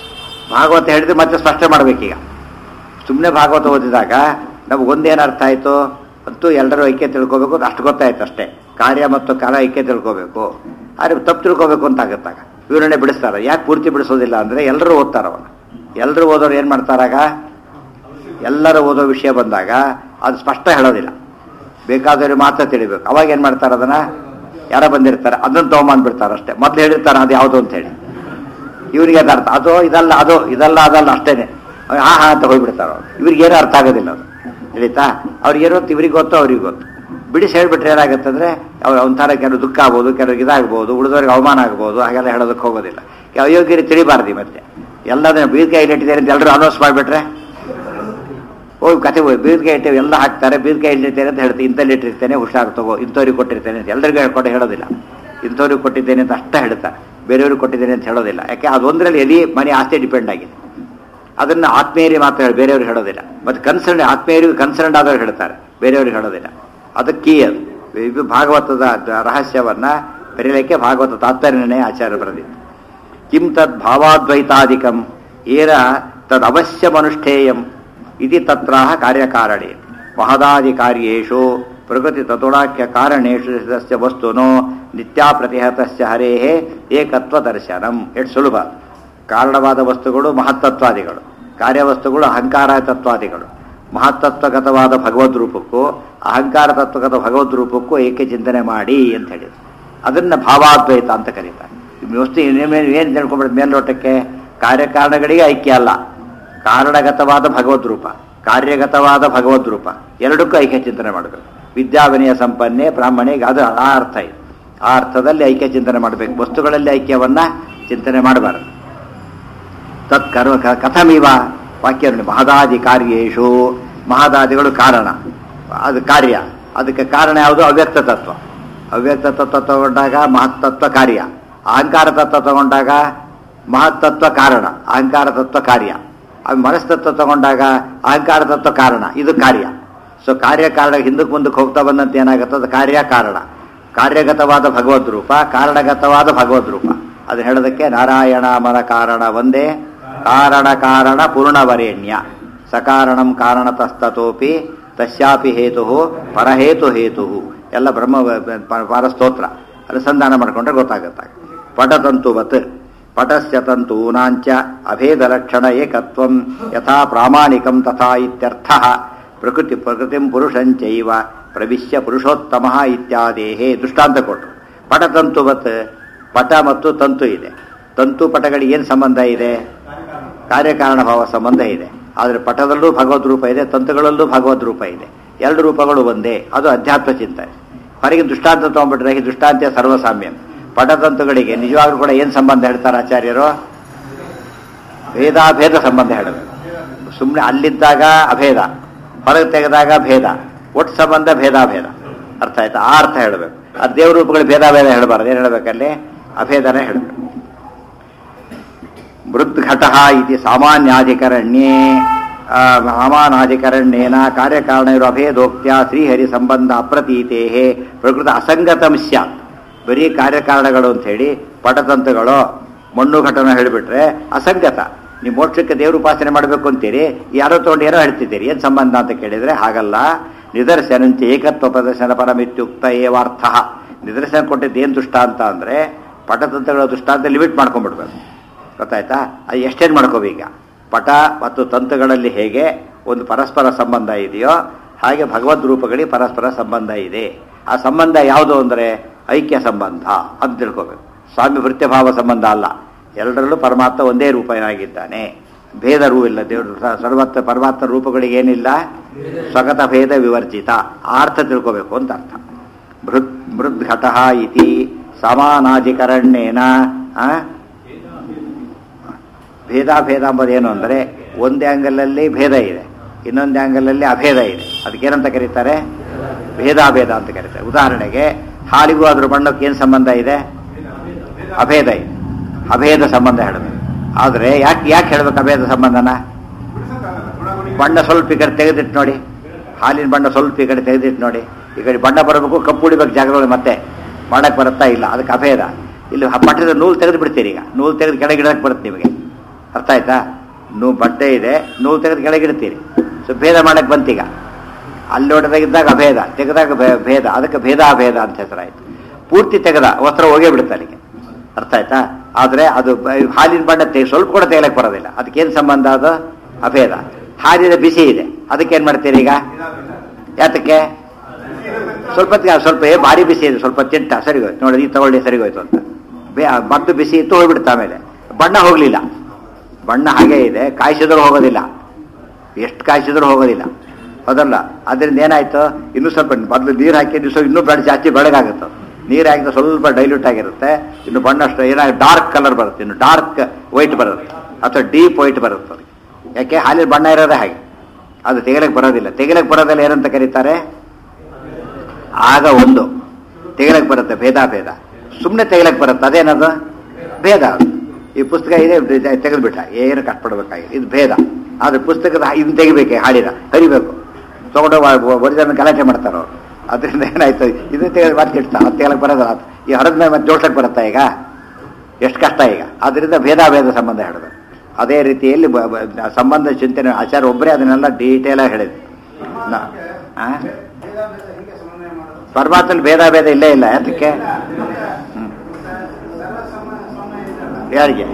ಭಾಗವತ ಹೇಳಿದ್ರೆ ಮತ್ತೆ ಸ್ಪಷ್ಟ ಮಾಡ್ಬೇಕೀಗ ಸುಮ್ಮನೆ ಭಾಗವತ ಓದಿದಾಗ ನಮಗೊಂದೇನು ಅರ್ಥ ಆಯಿತು ಅಂತೂ ಎಲ್ಲರೂ ಐಕ್ಯ ತಿಳ್ಕೊಬೇಕು ಅಂತ ಅಷ್ಟು ಗೊತ್ತಾಯ್ತು ಅಷ್ಟೇ ಕಾರ್ಯ ಮತ್ತು ಕಾಲ ಐಕ್ಯ ತಿಳ್ಕೊಬೇಕು ಆದರೆ ತಪ್ಪು ತಿಳ್ಕೊಬೇಕು ಅಂತ ಆಗುತ್ತಾಗ ವಿವರಣೆ ಬಿಡಿಸ್ತಾರೆ ಯಾಕೆ ಪೂರ್ತಿ ಬಿಡಿಸೋದಿಲ್ಲ ಅಂದರೆ ಎಲ್ಲರೂ ಓದ್ತಾರೆ ಅವನು ಎಲ್ಲರೂ ಓದೋರು ಏನು ಮಾಡ್ತಾರಾಗ ಎಲ್ಲರೂ ಓದೋ ವಿಷಯ ಬಂದಾಗ ಅದು ಸ್ಪಷ್ಟ ಹೇಳೋದಿಲ್ಲ ಬೇಕಾದವ್ರಿಗೆ ಮಾತ್ರ ತಿಳಿಬೇಕು ಅವಾಗ ಏನು ಮಾಡ್ತಾರೆ ಅದನ್ನ ಯಾರೋ ಬಂದಿರ್ತಾರೆ ಅದನ್ನು ತೊಗೊಂಬಂದ್ಬಿಡ್ತಾರೆ ಅಷ್ಟೇ ಮೊದಲು ಹೇಳಿರ್ತಾರೆ ಅದು ಯಾವುದು ಅಂತ ಹೇಳಿ ಇವರಿಗೆ ಅದು ಅರ್ಥ ಅದು ಇದಲ್ಲ ಅದು ಇದಲ್ಲ ಅದಲ್ಲ ಅಷ್ಟೇನೆ ಹಾ ಹಾ ಅಂತ ಹೋಗ್ಬಿಡ್ತಾರೆ ಅವ್ರು ಇವ್ರಿಗೆ ಏನೂ ಅರ್ಥ ಆಗೋದಿಲ್ಲ ಅದು ತಿಳಿತಾ ಅವ್ರಿಗೆ ಏನೋ ಇವ್ರಿಗೆ ಗೊತ್ತು ಅವ್ರಿಗೆ ಗೊತ್ತು ಬಿಡಿಸಿ ಹೇಳ್ಬಿಟ್ರೆ ಏನಾಗುತ್ತೆ ಅಂದರೆ ಅವ್ರು ಒಂಥರ ಕೆಲವು ದುಃಖ ಆಗ್ಬೋದು ಕೆಲವ್ರಿಗೆ ಇದಾಗ್ಬೋದು ಉಳಿದವ್ರಿಗೆ ಅವಮಾನ ಆಗ್ಬೋದು ಹಾಗೆಲ್ಲ ಹೇಳೋದಕ್ಕೆ ಹೋಗೋದಿಲ್ಲ ಅಯೋಗ್ಯರಿ ತಿಳಿಬಾರ್ದು ಈ ಮತ್ತೆ ಎಲ್ಲದನ್ನ ಬೀರ್ಕಾಯಿ ಇಟ್ಟಿದ್ದಾರೆ ಅಂತ ಎಲ್ಲರೂ ಅನೌನ್ಸ್ ಮಾಡಿಬಿಟ್ರೆ ಹೋಗಿ ಕತೆ ಹೋಗಿ ಬೀರ್ಕಾಯಿ ಇಟ್ಟೇವೆ ಎಲ್ಲ ಹಾಕ್ತಾರೆ ಬೀರ್ಕಾಯಿ ಇಟ್ಟಿರ್ತೇನೆ ಅಂತ ಹೇಳ್ತೀನಿ ಇಂಥಲ್ಲಿ ಇಟ್ಟಿರ್ತೇನೆ ಹುಷಾರು ತಗೋ ಇಂಥವ್ರಿಗೆ ಕೊಟ್ಟಿರ್ತೇನೆ ಅಂತ ಎಲ್ಲರಿಗೂ ಹೇಳ್ಕೊಂಡು ಹೇಳೋದಿಲ್ಲ ಇಂಥವ್ರಿಗೆ ಕೊಟ್ಟಿದ್ದೇನೆ ಅಂತ ಅಷ್ಟೇ ಹೇಳ್ತಾರೆ ಬೇರೆಯವ್ರಿಗೆ ಕೊಟ್ಟಿದ್ದೇನೆ ಅಂತ ಹೇಳೋದಿಲ್ಲ ಯಾಕೆ ಅದೊಂದರಲ್ಲಿ ಎಲ್ಲಿ ಮನೆ ಆಸ್ತಿ ಡಿಪೆಂಡ್ ಆಗಿದೆ ಅದನ್ನು ಆತ್ಮೀಯರಿಗೆ ಮಾತ್ರ ಹೇಳಿ ಬೇರೆಯವ್ರಿಗೆ ಹೇಳೋದಿಲ್ಲ ಮತ್ತು ಕನ್ಸರ್ನ್ ಆತ್ಮೀಯರಿಗೆ ಕನ್ಸರ್ನ್ ಆದವ್ರು ಹೇಳ್ತಾರೆ ಬೇರೆಯವ್ರಿಗೆ ಹೇಳೋದಿಲ್ಲ ಅದಕ್ಕೆ ಕೀ ಅದು ಇದು ಭಾಗವತದ ದ- ರಹಸ್ಯವನ್ನ ಬರೀಲಿಕ್ಕೆ ಭಾಗವತ ತಾತ್ಪರ್ಯನೇ ಆಚಾರ್ಯ ಬರೆದಿತ್ತು ಕಿಂ ತದ್ ಭಾವಾದ್ವೈತಾದಿಕಂ ಏನ ತದ್ ಅವಶ್ಯಮನುಷ್ಠೇಯಂ ಇತಿ ತತ್ರಾಹ ಕಾರ್ಯಕಾರಣೆ ಮಹದಾದಿ ಕಾರ್ಯೇಷು ಪ್ರಕೃತಿ ತತುಣಾಖ್ಯ ಕಾರಣೇಷು ತಸ್ಯ ವಸ್ತುನೋ ನಿತ್ಯಾಪ್ರತಿಹತಸ್ಯ ಹರೇಹೇ ಏಕತ್ವ ದರ್ಶನಂ ಎಷ್ಟು ಸುಲಭ ಕಾರಣವಾದ ವಸ್ತುಗಳು ಮಹತ್ತತ್ವಾದಿಗಳು ಕಾರ್ಯವಸ್ತುಗಳು ಅಹಂಕಾರ ತತ್ವಾದಿಗಳು ಮಹತ್ತತ್ವಗತವಾದ ಭಗವದ್ ರೂಪಕ್ಕೂ ಅಹಂಕಾರ ತತ್ವಗತ ಭಗವದ್ ರೂಪಕ್ಕೂ ಏಕೆ ಚಿಂತನೆ ಮಾಡಿ ಅಂತ ಹೇಳಿದ್ರು ಅದನ್ನ ಭಾವಾದ್ವೈತ ಅಂತ ಕರೀತಾರೆ ಈ ವಸ್ತು ಏನು ತಿಳ್ಕೊಂಡ್ಬಿಡುತ್ತೆ ಮೇಲ್ನೋಟಕ್ಕೆ ಕಾರ್ಯಕಾರಣಗಳಿಗೆ ಐಕ್ಯ ಅಲ್ಲ ಕಾರಣಗತವಾದ ಭಗವದ್ ರೂಪ ಕಾರ್ಯಗತವಾದ ಭಗವದ್ ರೂಪ ಎರಡಕ್ಕೂ ಐಕ್ಯ ಚಿಂತನೆ ಮಾಡಬೇಕು ವಿದ್ಯಾವಿನಯ ಸಂಪನ್ನೆ ಬ್ರಾಹ್ಮಣಿಗೆ ಅದು ಆ ಅರ್ಥ ಇದೆ ಆ ಅರ್ಥದಲ್ಲಿ ಐಕ್ಯ ಚಿಂತನೆ ಮಾಡಬೇಕು ವಸ್ತುಗಳಲ್ಲಿ ಐಕ್ಯವನ್ನ ಚಿಂತನೆ ಮಾಡಬಾರದು ತತ್ ಕರ್ಮ ಕ- ಕಥಮಿವ ವಾಕ್ಯ ನೋಡಿ ಮಹದಾದಿ ಕಾರ್ಯೇಶು ಮಹದಾದಿಗಳು ಕಾರಣ ಅದು ಕಾರ್ಯ ಅದಕ್ಕೆ ಕಾರಣ ಯಾವುದು ಅವ್ಯಕ್ತ ತತ್ವ ಅವ್ಯಕ್ತ ತತ್ವ ತಗೊಂಡಾಗ ಮಹತ್ತತ್ವ ಕಾರ್ಯ ಅಹಂಕಾರ ತತ್ವ ತಗೊಂಡಾಗ ಮಹತ್ತತ್ವ ಕಾರಣ ಅಹಂಕಾರ ತತ್ವ ಕಾರ್ಯ ಅದು ಮನಸ್ತತ್ವ ತಗೊಂಡಾಗ ಅಹಂಕಾರ ತತ್ವ ಕಾರಣ ಇದು ಕಾರ್ಯ ಸೊ ಕಾರ್ಯ ಕಾರಣ ಹಿಂದಕ್ಕೆ ಮುಂದಕ್ಕೆ ಹೋಗ್ತಾ ಬಂದಂತೆ ಏನಾಗುತ್ತೆ ಅದು ಕಾರ್ಯ ಕಾರಣ ಕಾರ್ಯಗತವಾದ ಭಗವದ್ ರೂಪ ಕಾರಣಗತವಾದ ಭಗವದ್ ರೂಪ ಅದು ಹೇಳೋದಕ್ಕೆ ನಾರಾಯಣ ಮನ ಕಾರಣ ಒಂದೇ ಕಾರಣ ಕಾರಣ ಪೂರ್ಣವರೇಣ್ಯ ಸಕಾರಣಂ ಕಾರಣತಸ್ತತೋಪಿ ತಸ್ಯಾಪಿ ಹೇತು ಪರಹೇತು ಹೇತು ಎಲ್ಲ ಬ್ರಹ್ಮ ಪ- ಪಾರಸ್ತೋತ್ರ ಅನುಸಂಧಾನ ಮಾಡಿಕೊಂಡ್ರೆ ಗೊತ್ತಾಗುತ್ತೆ ಪಟತಂತುವತ್ ಪಟಸ್ಯ ತಂತೂನಾಂಚ ಅಭೇದ ಲಕ್ಷಣ ಏಕತ್ವಂ ಯಥಾ ಪ್ರಾಮಾಣಿಕಂ ತಥಾ ಇತ್ಯರ್ಥ ಪ್ರಕೃತಿ ಪ್ರಕೃತಿಂ ಪುರುಷಂಚೈವ ಪ್ರವಿಶ್ಯ ಪುರುಷೋತ್ತಮ ಇತ್ಯಾದೇಹೇ ದೃಷ್ಟಾಂತ ಕೊಟ್ಟರು ಪಟತಂತುವತ್ ಪಟ ಮತ್ತು ತಂತು ಇದೆ ತಂತು ಪಟಗಳಿಗೆ ಏನು ಸಂಬಂಧ ಇದೆ ಕಾರ್ಯಕಾರಣ ಭಾವ ಸಂಬಂಧ ಇದೆ ಆದರೆ ಪಟದಲ್ಲೂ ಭಗವದ್ ರೂಪ ಇದೆ ತಂತುಗಳಲ್ಲೂ ಭಗವದ್ ರೂಪ ಇದೆ ಎರಡು ರೂಪಗಳು ಒಂದೇ ಅದು ಅಧ್ಯಾತ್ಮ ಚಿಂತನೆ ಹೊರಗೆ ದೃಷ್ಟಾಂತ ತಗೊಂಡ್ಬಿಟ್ರೆ ಈ ದೃಷ್ಟಾಂತ ಸರ್ವಸಾಮ್ಯಂ ಪಟತಂತುಗಳಿಗೆ ನಿಜವಾಗ್ಲೂ ಕೂಡ ಏನು ಸಂಬಂಧ ಹೇಳ್ತಾರೆ ಆಚಾರ್ಯರು ಭೇದಾಭೇದ ಸಂಬಂಧ ಹೇಳಬೇಕು ಸುಮ್ಮನೆ ಅಲ್ಲಿದ್ದಾಗ ಅಭೇದ ಹೊರಗೆ ತೆಗೆದಾಗ ಭೇದ ಒಟ್ಟು ಸಂಬಂಧ ಭೇದಾಭೇದ ಅರ್ಥ ಆಯ್ತಾ ಆ ಅರ್ಥ ಹೇಳಬೇಕು ಆ ದೇವ್ರ ರೂಪಗಳು ಭೇದಾಭೇದ ಹೇಳಬಾರ್ದು ಏನು ಹೇಳಬೇಕಲ್ಲಿ ಅಭೇದನೇ ಹೇಳಬೇಕು ಮೃದ್ಘಟ ಇತಿ ಸಾಮಾನ್ಯಾಧಿಕರಣ್ಯೇ ಆ, ಸಾಮಾನಾಧಿಕರಣ್ಯೇನ ಕಾರ್ಯಕಾರಣರು ಅಭೇದೋಕ್ತ್ಯ ಶ್ರೀಹರಿ ಸಂಬಂಧ ಅಪ್ರತೀತೇ ಪ್ರಕೃತ ಅಸಂಗತಂ ಸ್ಯಾತ್ ಬರೀ ಕಾರ್ಯಕಾರಣಗಳು ಅಂತ ಹೇಳಿ ಪಟತಂತುಗಳು ಮಣ್ಣು ಘಟನ ಹೇಳಿಬಿಟ್ರೆ ಅಸಂಗತ ನೀವು ಮೋಕ್ಷಕ್ಕೆ ದೇವ್ರ ಉಪಾಸನೆ ಮಾಡಬೇಕು ಅಂತೀರಿ ಯಾರೋ ತಗೊಂಡು ಏನೋ ಹೇಳ್ತಿದ್ದೀರಿ ಏನು ಸಂಬಂಧ ಅಂತ ಕೇಳಿದ್ರೆ ಹಾಗಲ್ಲ ನಿದರ್ಶನಂಚ ಏಕತ್ವ ಪ್ರದರ್ಶನ ಪರಮಿತ್ಯುಕ್ತ ಏವಾರ್ಥ ನಿದರ್ಶನ ಕೊಟ್ಟಿದ್ದು ಏನು ದುಷ್ಟಾಂತ ಅಂದರೆ ಪಟತಂತ್ರಗಳ ದುಷ್ಟಾಂತ ಲಿಮಿಟ್ ಮಾಡ್ಕೊಂಡ್ಬಿಡ್ಬೇಕು ಗೊತ್ತಾಯ್ತಾ ಅದು ಎಷ್ಟೇನು ಮಾಡ್ಕೋಬೇಕ ಪಟ ಮತ್ತು ತಂತುಗಳಲ್ಲಿ ಹೇಗೆ ಒಂದು ಪರಸ್ಪರ ಸಂಬಂಧ ಇದೆಯೋ ಹಾಗೆ ಭಗವದ್ ರೂಪಗಳಿಗೆ ಪರಸ್ಪರ ಸಂಬಂಧ ಇದೆ ಆ ಸಂಬಂಧ ಯಾವುದು ಅಂದರೆ ಐಕ್ಯ ಸಂಬಂಧ ಅಂತ ತಿಳ್ಕೋಬೇಕು ಸ್ವಾಮಿ ಭೃತ್ಯಭಾವ ಸಂಬಂಧ ಅಲ್ಲ ಎಲ್ಲರಲ್ಲೂ ಪರಮಾತ್ಮ ಒಂದೇ ರೂಪನಾಗಿದ್ದಾನೆ ಭೇದ ರೂ ಇಲ್ಲ ದೇವರು ಸ- ಸರ್ವತ್ರ ಪರಮಾತ್ಮ ರೂಪಗಳಿಗೆ ಏನಿಲ್ಲ ಸ್ವಗತ ಭೇದ ವಿವರ್ಜಿತ ಆ ಅರ್ಥ ತಿಳ್ಕೋಬೇಕು ಅಂತ ಅರ್ಥ ಮೃದ್ ಮೃದ್ಘಟ ಇತಿ ಸಮಾನಾಧಿಕರಣ್ಯೇನ ಆ? ಭೇದಾಭೇದ ಎಂಬುದೇನು ಅಂದರೆ ಒಂದು ಆ್ಯಂಗಲಲ್ಲಿ ಭೇದ ಇದೆ ಇನ್ನೊಂದು ಆ್ಯಂಗಲಲ್ಲಿ ಅಭೇದ ಇದೆ ಅದಕ್ಕೇನಂತ ಕರೀತಾರೆ ಭೇದಾಭೇದ ಅಂತ ಕರೀತಾರೆ ಉದಾಹರಣೆಗೆ ಹಾಲಿಗೂ ಅದ್ರ ಬಣ್ಣಕ್ಕೆ ಏನು ಸಂಬಂಧ ಇದೆ ಅಭೇದ ಇದೆ ಅಭೇದ ಸಂಬಂಧ ಹೇಳಬೇಕು ಆದರೆ ಯಾಕೆ ಯಾಕೆ ಹೇಳ್ಬೇಕು ಅಭೇದ ಸಂಬಂಧನ ಬಣ್ಣ ಸ್ವಲ್ಪ ಈ ಕಡೆ ತೆಗೆದಿಟ್ಟು ನೋಡಿ ಹಾಲಿನ ಬಣ್ಣ ಸ್ವಲ್ಪ ಈ ಕಡೆ ತೆಗೆದಿಟ್ಟು ನೋಡಿ ಈ ಕಡೆ ಬಣ್ಣ ಬರಬೇಕು ಕಪ್ಪು ಉಳಿಬೇಕು ಜಾಗದೊಳಗೆ ಮತ್ತೆ ಮಾಡಕ್ಕೆ ಬರುತ್ತಾ ಇಲ್ಲ ಅದಕ್ಕೆ ಅಭೇದ ಇಲ್ಲಿ ಹ- ಪಟ್ಟದ ನೂಲು ತೆಗೆದು ಬಿಡ್ತೀರಿ ಈಗ ನೂಲು ತೆಗೆದು ಕೆಳಗೆ ಇಡಕ್ಕೆ ಬರುತ್ತೆ ನಿಮಗೆ ಅರ್ಥ ಆಯ್ತಾ ನೂ ಬಟ್ಟೆ ಇದೆ ನೂವು ತೆಗೆದು ಕೆಳಗಿಡ್ತೀರಿ ಸೊ ಭೇದ ಮಾಡಕ್ಕೆ ಬಂತೀಗ ಅಲ್ಲಿ ಹೊಡೆದಾಗಿದ್ದಾಗ ಅಭೇದ ತೆಗೆದಾಗ ಭೇ- ಭೇದ ಅದಕ್ಕೆ ಭೇದ ಅಭೇದ ಅಂತ ಹೆಸರಾಯ್ತು ಪೂರ್ತಿ ತೆಗೆದ ವಸ್ತ್ರ ಹೋಗೇ ಬಿಡುತ್ತೆ ಅಲ್ಲಿಗೆ ಅರ್ಥ ಆಯ್ತಾ ಆದರೆ ಅದು ಬ- ಹಾಲಿನ ಬಣ್ಣ ತೆಗೆ ಸ್ವಲ್ಪ ಕೂಡ ತೆಗಲಕ್ಕೆ ಬರೋದಿಲ್ಲ ಅದಕ್ಕೇನು ಸಂಬಂಧ ಅದು ಅಭೇದ ಹಾಲಿನ ಬಿಸಿ ಇದೆ ಅದಕ್ಕೇನು ಮಾಡ್ತೀರಿ ಈಗ ಯಾತಕ್ಕೆ ಸ್ವಲ್ಪ ಹೊತ್ತಿಗೆ ಸ್ವಲ್ಪ ಏ ಭಾರಿ ಬಿಸಿ ಇದೆ ಸ್ವಲ್ಪ ತಿಂಟ ಸರಿಗೋಯ್ತು ನೋಡಿ ಈ ತಗೊಳ್ಳಿ ಸರಿಗೋಯ್ತು ಅಂತ ಬೇ- ಮತ್ತು ಬಿಸಿ ಇತ್ತು ಹೋಗ್ಬಿಡುತ್ತೆ ಆಮೇಲೆ ಬಣ್ಣ ಹೋಗಲಿಲ್ಲ ಬಣ್ಣ ಹಾಗೇ ಇದೆ ಕಾಯಿಸಿದ್ರು ಹೋಗೋದಿಲ್ಲ ಎಷ್ಟು ಕಾಯಿಸಿದ್ರು ಹೋಗೋದಿಲ್ಲ ಹೌದಲ್ಲ ಅದರಿಂದ ಏನಾಯ್ತು ಇನ್ನೂ ಸ್ವಲ್ಪ ಮೊದಲು ನೀರು ಹಾಕಿದ್ದು ಸ್ವಲ್ಪ ಇನ್ನೂ ಬೆಳೆ ಜಾಸ್ತಿ ಬೆಳಗಾಗುತ್ತೆ ನೀರು ಹಾಕಿದ್ರೆ ಸ್ವಲ್ಪ ಡೈಲ್ಯೂಟ್ ಆಗಿರುತ್ತೆ ಇನ್ನು ಬಣ್ಣ ಅಷ್ಟು ಏನಾಗ ಡಾರ್ಕ್ ಕಲರ್ ಬರುತ್ತೆ ಇನ್ನು ಡಾರ್ಕ್ ವೈಟ್ ಬರುತ್ತೆ ಅಥವಾ ಡೀಪ್ ವೈಟ್ ಬರುತ್ತೆ ಅದಕ್ಕೆ ಯಾಕೆ ಹಾಲಿನ ಬಣ್ಣ ಇರೋದೇ ಹಾಗೆ ಅದು ತೆಗಿಲಕ್ಕೆ ಬರೋದಿಲ್ಲ ತೆಗಿಲಕ್ಕೆ ಬರೋದಿಲ್ಲ ಏನಂತ ಕರೀತಾರೆ ಆಗ ಒಂದು ತೆಗಿಲಕ್ಕೆ ಬರುತ್ತೆ ಭೇದ ಭೇದ ಸುಮ್ಮನೆ ತೆಗಿಲಕ್ಕೆ ಬರುತ್ತೆ ಅದೇನದು ಭೇದ ಅದು ಈ ಪುಸ್ತಕ ಇದೆ ತೆಗೆದುಬಿಟ್ಟ ಏನು ಕಟ್ಪಡ್ಬೇಕಾಗಿದೆ ಇದು ಭೇದ ಆದ್ರೆ ಪುಸ್ತಕದ ಇದನ್ನ ತೆಗಿಬೇಕೆ ಹಾಡಿನ ಹರಿಬೇಕು ತಗೊಂಡು ಒರಿಜಿನಲ್ ಗಲಾಟೆ ಮಾಡ್ತಾರೆ ಅವರು ಅದರಿಂದ ಏನಾಯ್ತು ಇದನ್ನ ತೆಗೆದು ಮತ್ತೆ ಕೆಡ್ತಾ ಅದು ತೆಗಲಕ್ಕೆ ಬರೋದಿಲ್ಲ ಅದು. ಈ ಹರದ ಮೇಲೆ ಮತ್ತೆ ಜೋಡ್ಸಕ್ಕೆ ಬರುತ್ತಾ ಈಗ ಎಷ್ಟು ಕಷ್ಟ ಈಗ ಅದರಿಂದ ಭೇದ ಭೇದ ಸಂಬಂಧ ಹೇಳಿದ್ರು ಅದೇ ರೀತಿಯಲ್ಲಿ ಬ- ಬ- ಸಂಬಂಧ ಚಿಂತನೆ ಆಚಾರ ಒಬ್ಬರೇ ಅದನ್ನೆಲ್ಲ ಡೀಟೇಲ್ ಆಗಿ ಹೇಳಿದ್ರು ನಾ- ಆ? ಪರಮಾತ್ಮನ ಭೇದ ಭೇದ ಇಲ್ಲೇ ಇಲ್ಲ ಯಾತಕ್ಕೆ ಹ್ಮ್. ಯಾರಿಗೆ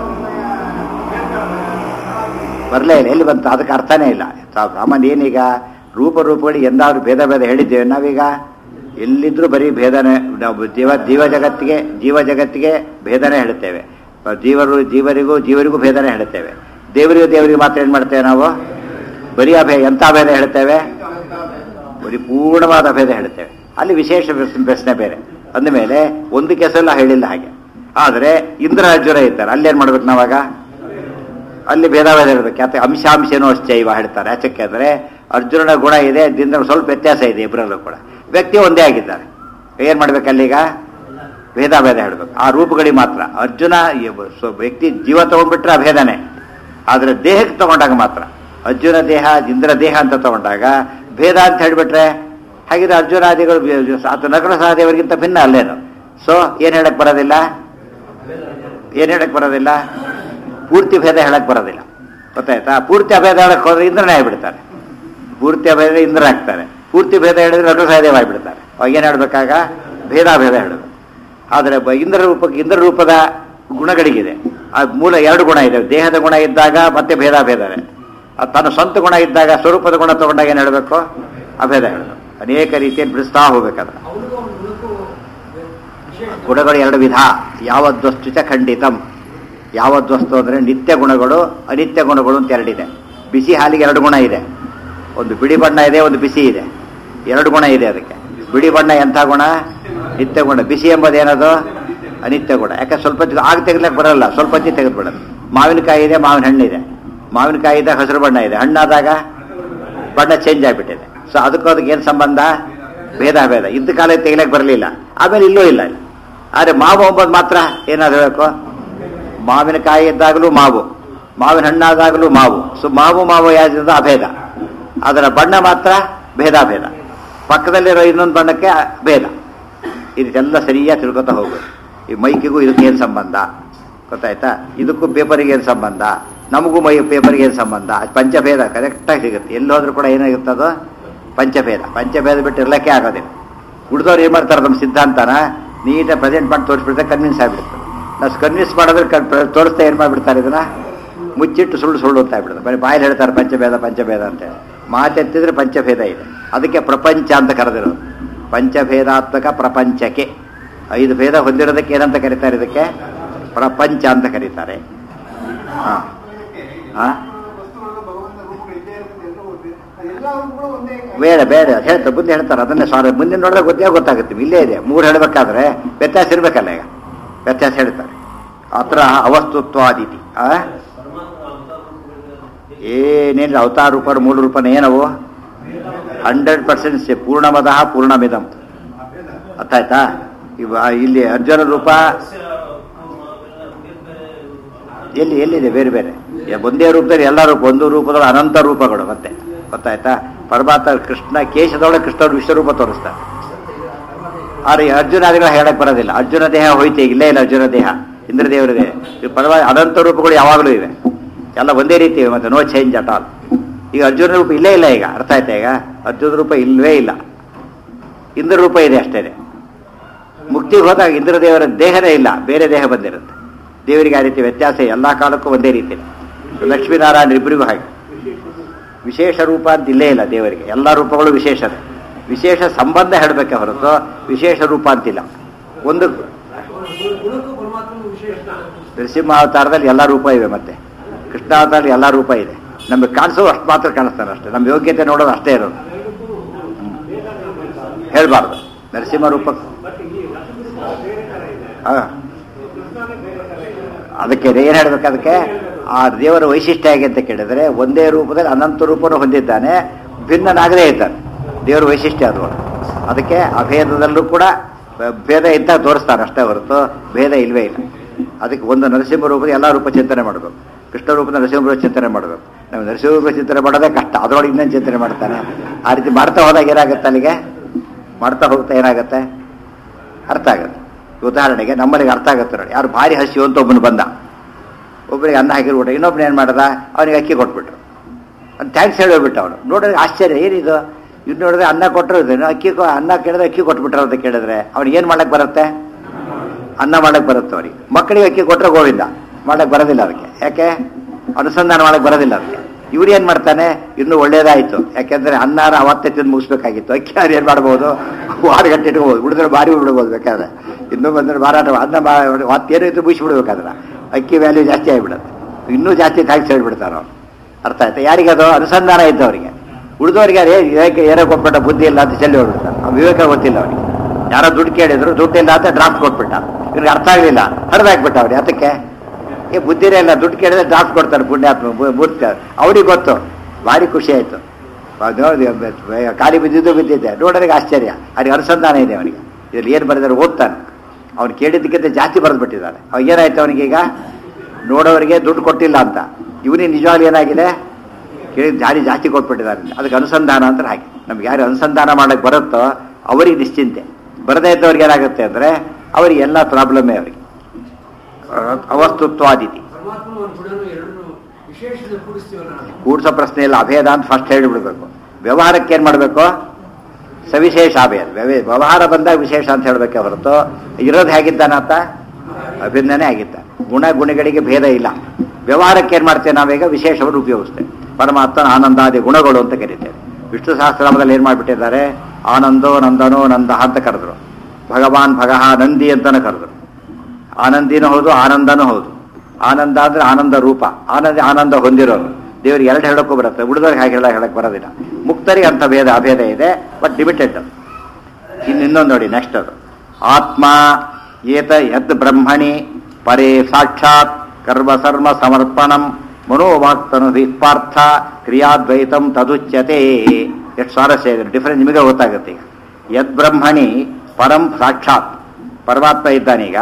ಬರಲೇ ಇಲ್ಲ ಎಲ್ಲಿ ಬಂತು ಅದಕ್ಕೆ ಅರ್ಥನೇ ಇಲ್ಲ ತಾ- ಸಾಮಾನ್ಯ ಏನೀಗ ರೂಪ ರೂಪಗಳಿಗೆ ಎಂದಾದ್ರೂ ಭೇದ ಭೇದ ಹೇಳಿದ್ದೇವೆ ನಾವೀಗ ಎಲ್ಲಿದ್ರೂ ಬರೀ ಭೇದನೆ ನಾವು ಜೀವ ಜೀವ ಜಗತ್ತಿಗೆ ಜೀವ ಜಗತ್ತಿಗೆ ಭೇದನೆ ಹೇಳ್ತೇವೆ ಜೀವರು ಜೀವರಿಗೂ ಜೀವರಿಗೂ ಭೇದನೆ ಹೇಳ್ತೇವೆ ದೇವರಿಗೂ ದೇವರಿಗೂ ಮಾತ್ರ ಏನು ಮಾಡ್ತೇವೆ ನಾವು ಬರೀ ಅಭೇ ಎಂಥ ಭೇದ ಹೇಳ್ತೇವೆ ಬರೀ ಪೂರ್ಣವಾದ ಭೇದ ಹೇಳ್ತೇವೆ ಅಲ್ಲಿ ವಿಶೇಷ ಪ್ರಶ್ನೆ- ಪ್ರಶ್ನೆ ಬೇರೆ ಅಂದಮೇಲೆ ಒಂದು ಕೆಸೆಲ್ಲ ಹೇಳಿಲ್ಲ ಹಾಗೆ ಆದರೆ ಇಂದ್ರ ಅರ್ಜುನ ಇರ್ತಾರೆ ಅಲ್ಲೇನು ಮಾಡ್ಬೇಕು ನಾವಾಗ ಅಲ್ಲಿ ಭೇದ ಭೇದ ಇರಬೇಕು ಯಾಕೆ ಅಂಶಾಂಶನೋ ಅಶ್ಚೈವ ಹೇಳ್ತಾರೆ ಯಾಚಕ್ಕೆ ಅಂದರೆ ಅರ್ಜುನನ ಗುಣ ಇದೆ ದಿಂದ ಸ್ವಲ್ಪ ವ್ಯತ್ಯಾಸ ಇದೆ ಇಬ್ಬರಲ್ಲೂ ಕೂಡ ವ್ಯಕ್ತಿ ಒಂದೇ ಆಗಿದ್ದಾರೆ ಏನು ಮಾಡ್ಬೇಕು ಅಲ್ಲೀಗ ಭೇದ ಭೇದ ಹೇಳಬೇಕು ಆ ರೂಪಗಳಿಗೆ ಮಾತ್ರ ಅರ್ಜುನ ಈ ಸ್ವ- ವ್ಯಕ್ತಿ ಜೀವ ತಗೊಂಡ್ಬಿಟ್ರೆ ಅಭೇದನೆ ಆದರೆ ದೇಹಕ್ಕೆ ತಗೊಂಡಾಗ ಮಾತ್ರ ಅರ್ಜುನ ದೇಹ ಇಂದ್ರ ದೇಹ ಅಂತ ತಗೊಂಡಾಗ ಭೇದ ಅಂತ ಹೇಳಿಬಿಟ್ರೆ ಹಾಗಿದ್ರೆ ಅರ್ಜುನಾದಿಗಳು ಅಥವಾ ನಕಲ ಸಹದೇವರಿಗಿಂತ ಭಿನ್ನ ಅಲ್ಲೇನು ಸೊ ಏನು ಹೇಳಕ್ ಬರೋದಿಲ್ಲ ಏನು ಹೇಳಕ್ ಬರೋದಿಲ್ಲ ಪೂರ್ತಿ ಭೇದ ಹೇಳಕ್ ಬರೋದಿಲ್ಲ ಗೊತ್ತಾಯ್ತಾ ಪೂರ್ತಿ ಅಭೇದ ಹೇಳಕ್ ಹೋದ್ರೆ ಇಂದ್ರನೇ ಆಗಿಬಿಡ್ತಾರೆ ಪೂರ್ತಿ ಅಭೇದ ಇಂದ್ರ ಆಗ್ತಾರೆ ಪೂರ್ತಿ ಭೇದ ಹೇಳಿದ್ರೆ ನಟು ಸಹದೇವ ಆಗಿಬಿಡ್ತಾರೆ ಅವಾಗ ಏನು ಹೇಳ್ಬೇಕಾಗ ಭೇದ ಭೇದ ಹೇಳಬೇಕು ಆದರೆ ಬ- ಇಂದ್ರ ರೂಪಕ್ಕೆ ಇಂದ್ರ ರೂಪದ ಗುಣಗಳಿಗಿದೆ ಆ ಮೂಲ ಎರಡು ಗುಣ ಇದೆ ದೇಹದ ಗುಣ ಇದ್ದಾಗ ಮತ್ತೆ ಭೇದ ಭೇದನೆ ಅದು ತನ್ನ ಸ್ವಂತ ಗುಣ ಇದ್ದಾಗ ಸ್ವರೂಪದ ಗುಣ ತಗೊಂಡಾಗ ಏನು ಹೇಳಬೇಕು ಅಭೇದ ಹೇಳಬೇಕು ಅನೇಕ ರೀತಿಯಲ್ಲಿ ಬಿಡಿಸ್ತಾ ಹೋಗ್ಬೇಕಾದ್ರೆ ಗುಣಗಳು ಎರಡು ವಿಧ ಯಾವದ್ವಸ್ತು ಚ ಖಂಡಿತಂ ಯಾವದ್ವಸ್ತು ಅಂದರೆ ನಿತ್ಯ ಗುಣಗಳು ಅನಿತ್ಯ ಗುಣಗಳು ಅಂತ ಎರಡಿದೆ ಬಿಸಿ ಹಾಲಿಗೆ ಎರಡು ಗುಣ ಇದೆ ಒಂದು ಬಿಳಿ ಬಣ್ಣ ಇದೆ ಒಂದು ಬಿಸಿ ಇದೆ ಎರಡು ಗುಣ ಇದೆ ಅದಕ್ಕೆ ಬಿಳಿ ಬಣ್ಣ ಎಂಥ ಗುಣ ನಿತ್ಯ ಗುಣ ಬಿಸಿ ಎಂಬುದು ಏನದು ಅನಿತ್ಯ ಗುಣ ಯಾಕೆ ಸ್ವಲ್ಪ ಹೊತ್ತಿಗೆ ಆಗ ತೆಗಿಲಕ್ಕೆ ಬರಲ್ಲ ಸ್ವಲ್ಪ ಹೊತ್ತಿಗೆ ತೆಗೆದುಬಿಡೋದು ಮಾವಿನಕಾಯಿ ಇದೆ ಮಾವಿನ ಹಣ್ಣಿದೆ ಮಾವಿನಕಾಯಿ ಇದೆ ಹಸಿರು ಬಣ್ಣ ಇದೆ ಹಣ್ಣಾದಾಗ ಬಣ್ಣ ಚೇಂಜ್ ಆಗಿಬಿಟ್ಟಿದೆ ಸೊ ಅದಕ್ಕೂ ಅದಕ್ಕೆ ಏನು ಸಂಬಂಧ ಭೇದ ಭೇದ ಇದ್ದ ಕಾಲ ತೆಗಿಲಕ್ಕೆ ಬರಲಿಲ್ಲ ಆಮೇಲೆ ಇಲ್ಲೂ ಇಲ್ಲ ಆದರೆ ಮಾವು ಎಂಬುದು ಮಾತ್ರ ಏನಾದ್ರು ಹೇಳಬೇಕು ಮಾವಿನಕಾಯಿ ಇದ್ದಾಗಲೂ ಮಾವು ಮಾವಿನ ಹಣ್ಣಾದಾಗಲೂ ಮಾವು ಸೊ ಮಾವು ಮಾವು ಯಾವ್ದು ಅಭೇದ ಅದರ ಬಣ್ಣ ಮಾತ್ರ ಭೇದಾಭೇದ ಪಕ್ಕದಲ್ಲಿರೋ ಇನ್ನೊಂದು ಬಣ್ಣಕ್ಕೆ ಭೇದ ಇದಕ್ಕೆಲ್ಲ ಸರಿಯಾಗಿ ತಿಳ್ಕೊತಾ ಹೋಗೋದು ಈ ಮೈಕಿಗೂ ಇದಕ್ಕೆ ಏನು ಸಂಬಂಧ ಗೊತ್ತಾಯ್ತಾ ಇದಕ್ಕೂ ಪೇಪರಿಗೆ ಏನು ಸಂಬಂಧ ನಮಗೂ ಮೈ ಪೇಪರ್ಗೆ ಏನು ಸಂಬಂಧ ಅದು ಪಂಚಭೇದ ಕರೆಕ್ಟಾಗಿ ಸಿಗುತ್ತೆ ಎಲ್ಲಿ ಹೋದ್ರೂ ಕೂಡ ಏನಾಗಿರುತ್ತೆ ಅದು ಪಂಚಭೇದ ಪಂಚಭೇದ ಬಿಟ್ಟು ಇರ್ಲಿಕ್ಕೆ ಆಗೋದಿಲ್ಲ ಉಳಿದವ್ರು ಏನು ಮಾಡ್ತಾರೆ ನಮ್ಮ ಸಿದ್ಧಾಂತನ ನೀಟಾಗಿ ಪ್ರೆಸೆಂಟ್ ಮಾಡಿ ತೋರಿಸ್ಬಿಡ್ತಾರೆ ಕನ್ವಿನ್ಸ್ ಆಗಿಬಿಡುತ್ತೆ ನಾವು ಕನ್ವಿನ್ಸ್ ಮಾಡಿದ್ರೆ ಕನ್- ಪ್ರ- ತೋರಿಸ್ತಾ ಏನು ಮಾಡಿಬಿಡ್ತಾರೆ ಇದನ್ನ ಮುಚ್ಚಿಟ್ಟು ಸುಳ್ಳು ಸುಳ್ಳು ಅಂತ ಆಗ್ಬಿಡುತ್ತೆ ಬರೀ ಬಾಯಲ್ಲಿ ಹೇಳ್ತಾರೆ ಪಂಚಭೇದ ಪಂಚಭೇದ ಅಂತೇಳಿ ಮಾತೆತ್ತಿದ್ರೆ ಪಂಚಭೇದ ಇದೆ ಅದಕ್ಕೆ ಪ್ರಪಂಚ ಅಂತ ಕರೆದಿರೋದು ಪಂಚಭೇದಾತ್ಮಕ ಪ್ರಪಂಚಕ್ಕೆ ಐದು ಭೇದ ಹೊಂದಿರೋದಕ್ಕೆ ಏನಂತ ಕರೀತಾರೆ ಇದಕ್ಕೆ ಪ್ರಪಂಚ ಅಂತ ಕರೀತಾರೆ ಹಾ ಹಾ ಬೇಡ ಬೇಡ ಹೇಳ್ತಾರೆ ಮುಂದೆ ಹೇಳ್ತಾರೆ ಅದನ್ನೇ ಸಾರಿ ಮುಂದೆ ನೋಡಿದ್ರೆ ಗೊತ್ತೇ ಗೊತ್ತಾಗುತ್ತೆ ಇಲ್ಲೇ ಇದೆ ಮೂರು ಹೇಳಬೇಕಾದ್ರೆ ವ್ಯತ್ಯಾಸ ಇರಬೇಕಲ್ಲ ಈಗ ವ್ಯತ್ಯಾಸ ಹೇಳ್ತಾರೆ ಅತ್ರ ಅವಸ್ತುತ್ವಾದಿತಿ ಆ ಏನೇನು ಅವತಾರ ರೂಪ ಮೂಲ ರೂಪನ ಏನವು ಹಂಡ್ರೆಡ್ ಪರ್ಸೆಂಟ್ ಪೂರ್ಣಮದಃ ಪೂರ್ಣಮಿದಂ ಅರ್ಥ ಆಯ್ತಾ ಇವ ಇಲ್ಲಿ ಅರ್ಜುನ ರೂಪ ಎಲ್ಲಿ ಎಲ್ಲಿದೆ ಬೇರೆ ಬೇರೆ ಯ- ಒಂದೇ ರೂಪದಲ್ಲಿ ಎಲ್ಲ ರೂಪ ಒಂದು ರೂಪದೊಳಗೆ ಅನಂತ ರೂಪಗಳು ಮತ್ತೆ ಗೊತ್ತಾಯ್ತಾ ಪರಮಾತ್ಮ ಕೃಷ್ಣ ಕೇಶದೊಳಗೆ ಕೃಷ್ಣವ್ರು ವಿಶ್ವರೂಪ ತೋರಿಸ್ತಾರೆ ಆದ್ರೆ ಈ ಅರ್ಜುನಾದಿಗಳ ಹೇಳಕ್ ಬರೋದಿಲ್ಲ ಅರ್ಜುನ ದೇಹ ಹೋಯ್ತು ಈಗ ಇಲ್ಲೇ ಇಲ್ಲ ಅರ್ಜುನ ದೇಹ ಇಂದ್ರದೇವರ ದೇಹ ಈ ಪರವಾಗಿ ಅನಂತ ರೂಪಗಳು ಯಾವಾಗಲೂ ಇವೆ ಎಲ್ಲ ಒಂದೇ ರೀತಿ ಇವೆ ಮತ್ತೆ ನೋ ಚೇಂಜ್ ಅಟ್ ಆಲ್ ಈಗ ಅರ್ಜುನ ರೂಪ ಇಲ್ಲೇ ಇಲ್ಲ ಈಗ ಅರ್ಥ ಆಯ್ತಾ ಈಗ ಅರ್ಜುನ ರೂಪ ಇಲ್ಲವೇ ಇಲ್ಲ ಇಂದ್ರ ರೂಪ ಇದೆ ಅಷ್ಟೇ ಮುಕ್ತಿಗೆ ಹೋದಾಗ ಇಂದ್ರ ದೇವರ ದೇಹನೇ ಇಲ್ಲ ಬೇರೆ ದೇಹ ಬಂದಿರುತ್ತೆ ದೇವರಿಗೆ ಆ ರೀತಿ ವ್ಯತ್ಯಾಸ ಎಲ್ಲ ಕಾಲಕ್ಕೂ ಒಂದೇ ರೀತಿ ಲಕ್ಷ್ಮೀನಾರಾಯಣ ಇಬ್ಬರಿಗೂ ಹಾಗೆ ವಿಶೇಷ ರೂಪ ಅಂತ ಇಲ್ಲೇ ಇಲ್ಲ ದೇವರಿಗೆ ಎಲ್ಲ ರೂಪಗಳು ವಿಶೇಷತೆ ವಿಶೇಷ ಸಂಬಂಧ ಹೇಳಬೇಕೆ ಹೊರತು ವಿಶೇಷ ರೂಪ ಅಂತಿಲ್ಲ ಒಂದು ಗುಣಕ್ಕೂ ಪರಮಾತ್ಮನ ವಿಶೇಷ ನರಸಿಂಹ ಅವತಾರದಲ್ಲಿ ಎಲ್ಲ ರೂಪ ಇವೆ ಮತ್ತೆ ಕೃಷ್ಣ ಅವತಾರದಲ್ಲಿ ಎಲ್ಲ ರೂಪ ಇದೆ ನಮಗೆ ಕಾಣಿಸೋ ಅಷ್ಟು ಮಾತ್ರ ಕಾಣಿಸ್ತಾನೆ ಅಷ್ಟೇ ನಮ್ಮ ಯೋಗ್ಯತೆ ನೋಡೋದು ಅಷ್ಟೇ ಇರೋದು ಹೇಳ್ಬಾರ್ದು ನರಸಿಂಹ ರೂಪ ಹಾ ಅದಕ್ಕೆ ಏನು ಹೇಳ್ಬೇಕು ಅದಕ್ಕೆ ಆ ದೇವರ ವೈಶಿಷ್ಟ್ಯ ಹೇಗೆ ಅಂತ ಕೇಳಿದ್ರೆ ಒಂದೇ ರೂಪದಲ್ಲಿ ಅನಂತ ರೂಪವನ್ನು ಹೊಂದಿದ್ದಾನೆ ಭಿನ್ನನಾಗದೇ ಇದ್ದಾನೆ ದೇವರ ವೈಶಿಷ್ಟ್ಯ ಅದು ಅದಕ್ಕೆ ಅಭೇದದಲ್ಲೂ ಕೂಡ ಭೇದ ಇದ್ದ ತೋರಿಸ್ತಾರೆ ಅಷ್ಟೇ ಹೊರತು ಭೇದ ಇಲ್ವೇ ಇಲ್ಲ ಅದಕ್ಕೆ ಒಂದು ನರಸಿಂಹ ರೂಪದ ಎಲ್ಲ ರೂಪ ಚಿಂತನೆ ಮಾಡಬೇಕು ಕೃಷ್ಣ ರೂಪದ ನರಸಿಂಹ ರೂಪ ಚಿಂತನೆ ಮಾಡಬೇಕು ನಾವು ನರಸಿಂಹ ರೂಪ ಚಿಂತನೆ ಮಾಡೋದೇ ಕಷ್ಟ ಅದರೊಳಗೆ ಇನ್ನೇನು ಚಿಂತನೆ ಮಾಡ್ತಾನೆ ಆ ರೀತಿ ಮಾಡ್ತಾ ಹೋದಾಗ ಏನಾಗುತ್ತೆ ಅಲ್ಲಿಗೆ ಮಾಡ್ತಾ ಹೋಗ್ತಾ ಏನಾಗುತ್ತೆ ಅರ್ಥ ಆಗುತ್ತೆ ಉದಾಹರಣೆಗೆ ನಮ್ಮಲ್ಲಿಗೆ ಅರ್ಥ ಆಗುತ್ತೆ ನೋಡಿ ಯಾರು ಭಾರಿ ಹಸಿವು ಅಂತ ಒಬ್ಬನು ಬಂದ ಒಬ್ಬರಿಗೆ ಅನ್ನ ಹಾಕಿರು ಊಟ ಇನ್ನೊಬ್ಬನ ಏನು ಮಾಡ್ದ ಅವನಿಗೆ ಅಕ್ಕಿ ಕೊಟ್ಬಿಟ್ರು ಅವ್ನು ಥ್ಯಾಂಕ್ಸ್ ಹೇಳಿಬಿಟ್ಟು ಅವನು ನೋಡಿದ್ರೆ ಆಶ್ಚರ್ಯ ಏನಿದು ಇದು ನೋಡಿದ್ರೆ ಅನ್ನ ಕೊಟ್ಟರು ಇದನ್ನು ಅಕ್ಕಿ ಕೊ- ಅನ್ನ ಕೇಳಿದ್ರೆ ಅಕ್ಕಿ ಕೊಟ್ಬಿಟ್ರು ಅಂತ ಕೇಳಿದ್ರೆ ಅವ್ನಿಗೆ ಏನು ಮಾಡಕ್ಕೆ ಬರುತ್ತೆ ಅನ್ನ ಮಾಡಕ್ಕೆ ಬರುತ್ತೆ ಅವನಿಗೆ ಮಕ್ಕಳಿಗೆ ಅಕ್ಕಿ ಕೊಟ್ಟರೆ ಗೋವಿಂದ ಮಾಡಕ್ಕೆ ಬರೋದಿಲ್ಲ ಅದಕ್ಕೆ ಯಾಕೆ ಅನುಸಂಧಾನ ಮಾಡಕ್ಕೆ ಬರೋದಿಲ್ಲ ಅದಕ್ಕೆ ಇವ್ರು ಏನು ಮಾಡ್ತಾನೆ ಇನ್ನೂ ಒಳ್ಳೇದಾಯಿತು ಯಾಕೆಂದ್ರೆ ಅನ್ನಾರ ಅವತ್ತೇ ತಿಂದು ಮುಗಿಸ್ಬೇಕಾಗಿತ್ತು ಅಕ್ಕಿ ಅವ್ರು ಏನು ಮಾಡ್ಬೋದು ಆರು ಗಂಟೆ ಇಟ್ಕೋಬೋದು ಉಳಿದ್ರೆ ಬಾರಿ ಬಿಡ್ಬೋದು ಬೇಕಾದ್ರೆ ಇನ್ನೂ ಬಂದ್ರೆ ಮಾರಾಟ ಅನ್ನ ಮತ್ತೇನು ಇದ್ದು ಮುಗಿಸ್ಬಿಡ್ಬೇಕಾದ್ರೆ ಅಕ್ಕಿ ವ್ಯಾಲ್ಯೂ ಜಾಸ್ತಿ ಆಗಿಬಿಡುತ್ತೆ ಇನ್ನೂ ಜಾಸ್ತಿ ಟ್ಯಾಕ್ಸ್ ಹೇಳ್ಬಿಡ್ತಾರೆ ಅವ್ರು ಅರ್ಥ ಆಯ್ತಾ ಯಾರಿಗದು ಅನುಸಂಧಾನ ಇದ್ದವರಿಗೆ ಉಳಿದವರಿಗೆ ಅದೇ ಇದಕ್ಕೆ ಏನೋ ಕೊಟ್ಬಿಟ್ಟ ಬುದ್ಧಿ ಇಲ್ಲ ಅಂತ ಚೆಲ್ಲಿ ಹೊಡ್ಬಿಡ್ತಾರೆ ಆ ವಿವೇಕ ಗೊತ್ತಿಲ್ಲ ಅವನಿಗೆ ಯಾರೋ ದುಡ್ಡು ಕೇಳಿದ್ರು ದುಡ್ಡು ಇಲ್ಲ ಅಂತ ಡ್ರಾಫ್ಟ್ ಕೊಟ್ಬಿಟ್ಟ ಇವ್ರಿಗೆ ಅರ್ಥ ಆಗಲಿಲ್ಲ ಹರಿದಾಕ್ಬಿಟ್ಟ ಅವ್ರು ಅದಕ್ಕೆ ಏ ಬುದ್ಧಿನೇ ಇಲ್ಲ ದುಡ್ಡು ಕೇಳಿದ್ರೆ ಡ್ರಾಫ್ಟ್ ಕೊಡ್ತಾರೆ ಪುಣ್ಯಾತ್ಮ ಬು- ಮೂರ್ತಿ ಅವ್ರಿಗೆ ಗೊತ್ತು ಭಾರಿ ಖುಷಿ ಆಯಿತು ನೋಡಿ ಖಾಲಿ ಬಿದ್ದಿದ್ದು ಬಿದ್ದಿದ್ದೆ ನೋಡೋರಿಗೆ ಆಶ್ಚರ್ಯ ಅವ್ರಿಗೆ ಅನುಸಂಧಾನ ಇದೆ ಅವನಿಗೆ ಇದ್ರಲ್ಲಿ ಏನು ಬರೆದಾರೆ ಓದ್ತಾನೆ ಅವ್ನು ಕೇಳಿದ್ದಕ್ಕಿಂತ ಜಾಸ್ತಿ ಬರೆದ್ಬಿಟ್ಟಿದ್ದಾನೆ ಅವಾಗ ಏನಾಯ್ತು ಅವನಿಗೀಗ ನೋಡೋರಿಗೆ ದುಡ್ಡು ಕೊಟ್ಟಿಲ್ಲ ಅಂತ ಇವನಿಗೆ ನಿಜವಾಗ್ಲೂ ಏನಾಗಿದೆ ಕೇಳಿದ ಜಾರಿ ಜಾಸ್ತಿ ಕೊಟ್ಬಿಟ್ಟಿದ್ದಾರೆ ಅದಕ್ಕೆ ಅನುಸಂಧಾನ ಅಂತ ಹಾಗೆ ನಮ್ಗೆ ಯಾರು ಅನುಸಂಧಾನ ಮಾಡಕ್ಕೆ ಬರುತ್ತೋ ಅವರಿಗೆ ನಿಶ್ಚಿಂತೆ ಬರದೇ ಇದ್ದವ್ರಿಗೆ ಏನಾಗುತ್ತೆ ಅಂದರೆ ಅವರಿಗೆ ಎಲ್ಲ ಪ್ರಾಬ್ಲಮ್ಮೇ ಅವರಿಗೆ ಅವಸ್ತುತ್ವಾದಿತಿ ಪರಮಾತ್ಮನ ಒಂದು ಗುಣನು ಎರಡನ್ನು ವಿಶೇಷದ ಕೂಡಿಸ್ತೀವಲ್ಲ ನಾವು ಕೂಡ್ಸೋ ಪ್ರಶ್ನೆ ಇಲ್ಲ ಅಭೇದ ಅಂತ ಫಸ್ಟ್ ಹೇಳಿಬಿಡ್ಬೇಕು ವ್ಯವಹಾರಕ್ಕೆ ಏನು ಮಾಡಬೇಕು ಸವಿಶೇಷ ಅಭೇದ ವ್ಯವ- ವ್ಯವಹಾರ ಬಂದಾಗ ವಿಶೇಷ ಅಂತ ಹೇಳಬೇಕೆ ಹೊರತು ಇರೋದು ಹೇಗಿದ್ದಾನಾತ ಅಭಿನ್ನನೇ ಆಗಿದ್ದ ಗುಣ ಗುಣಗಳಿಗೆ ಭೇದ ಇಲ್ಲ ವ್ಯವಹಾರಕ್ಕೆ ಏನು ಮಾಡ್ತೇವೆ ನಾವೀಗ ವಿಶೇಷವನ್ನು ಉಪಯೋಗಿಸ್ತೇವೆ ಪರಮಾತ್ಮನ ಆನಂದಾದಿ ಗುಣಗಳು ಅಂತ ಕರೀತೇವೆ ವಿಷ್ಣು ಸಹಸ್ರನಾಮದಲ್ಲಿ ಏನು ಮಾಡಿಬಿಟ್ಟಿದ್ದಾರೆ ಆನಂದೋ ನಂದನೋ ನಂದ ಅಂತ ಕರೆದ್ರು ಭಗವಾನ್ ಭಗಹ ನಂದಿ ಅಂತಲೂ ಕರೆದ್ರು ಆನಂದಿನೂ ಹೌದು ಆನಂದನೂ ಹೌದು ಆನಂದ ಅಂದ್ರೆ ಆನಂದ ರೂಪ ಆನಂದ ಆನಂದ ಹೊಂದಿರೋರು ದೇವರಿಗೆ ಎರಡು ಹೇಳಕ್ಕೂ ಬರುತ್ತೆ ಉಳಿದವ್ರಿಗೆ ಹಾಗೆ ಹೇಳ ಹೇಳಕ್ ಬರೋದಿಲ್ಲ ಮುಕ್ತರಿಗೆ ಅಂತ ಭೇದ ಅಭೇದ ಇದೆ ಬಟ್ ಲಿಮಿಟೆಡ್ ಇನ್ನು ಇನ್ನೊಂದು ನೋಡಿ ನೆಕ್ಸ್ಟ್ ಅದು ಆತ್ಮ ಏತ ಯದ್ ಬ್ರಹ್ಮಣಿ ಪರೇ ಸಾಕ್ಷಾತ್ ಕರ್ಮ ಸರ್ಮ ಸಮರ್ಪಣಂ ಮನೋವಾಕ್ತನು ವಿಪಾರ್ಥ ಕ್ರಿಯಾದ್ವೈತಂ ತದುಚ್ಯತೆ ಎಷ್ಟು ಸ್ವಾರಸ್ಯ ಇದೆ ಡಿಫರೆನ್ಸ್ ನಿಮಗೆ ಗೊತ್ತಾಗುತ್ತೆ ಈಗ ಯದ್ ಬ್ರಹ್ಮಣಿ ಪರಂ ಸಾಕ್ಷಾತ್ ಪರಮಾತ್ಮ ಇದ್ದಾನೀಗ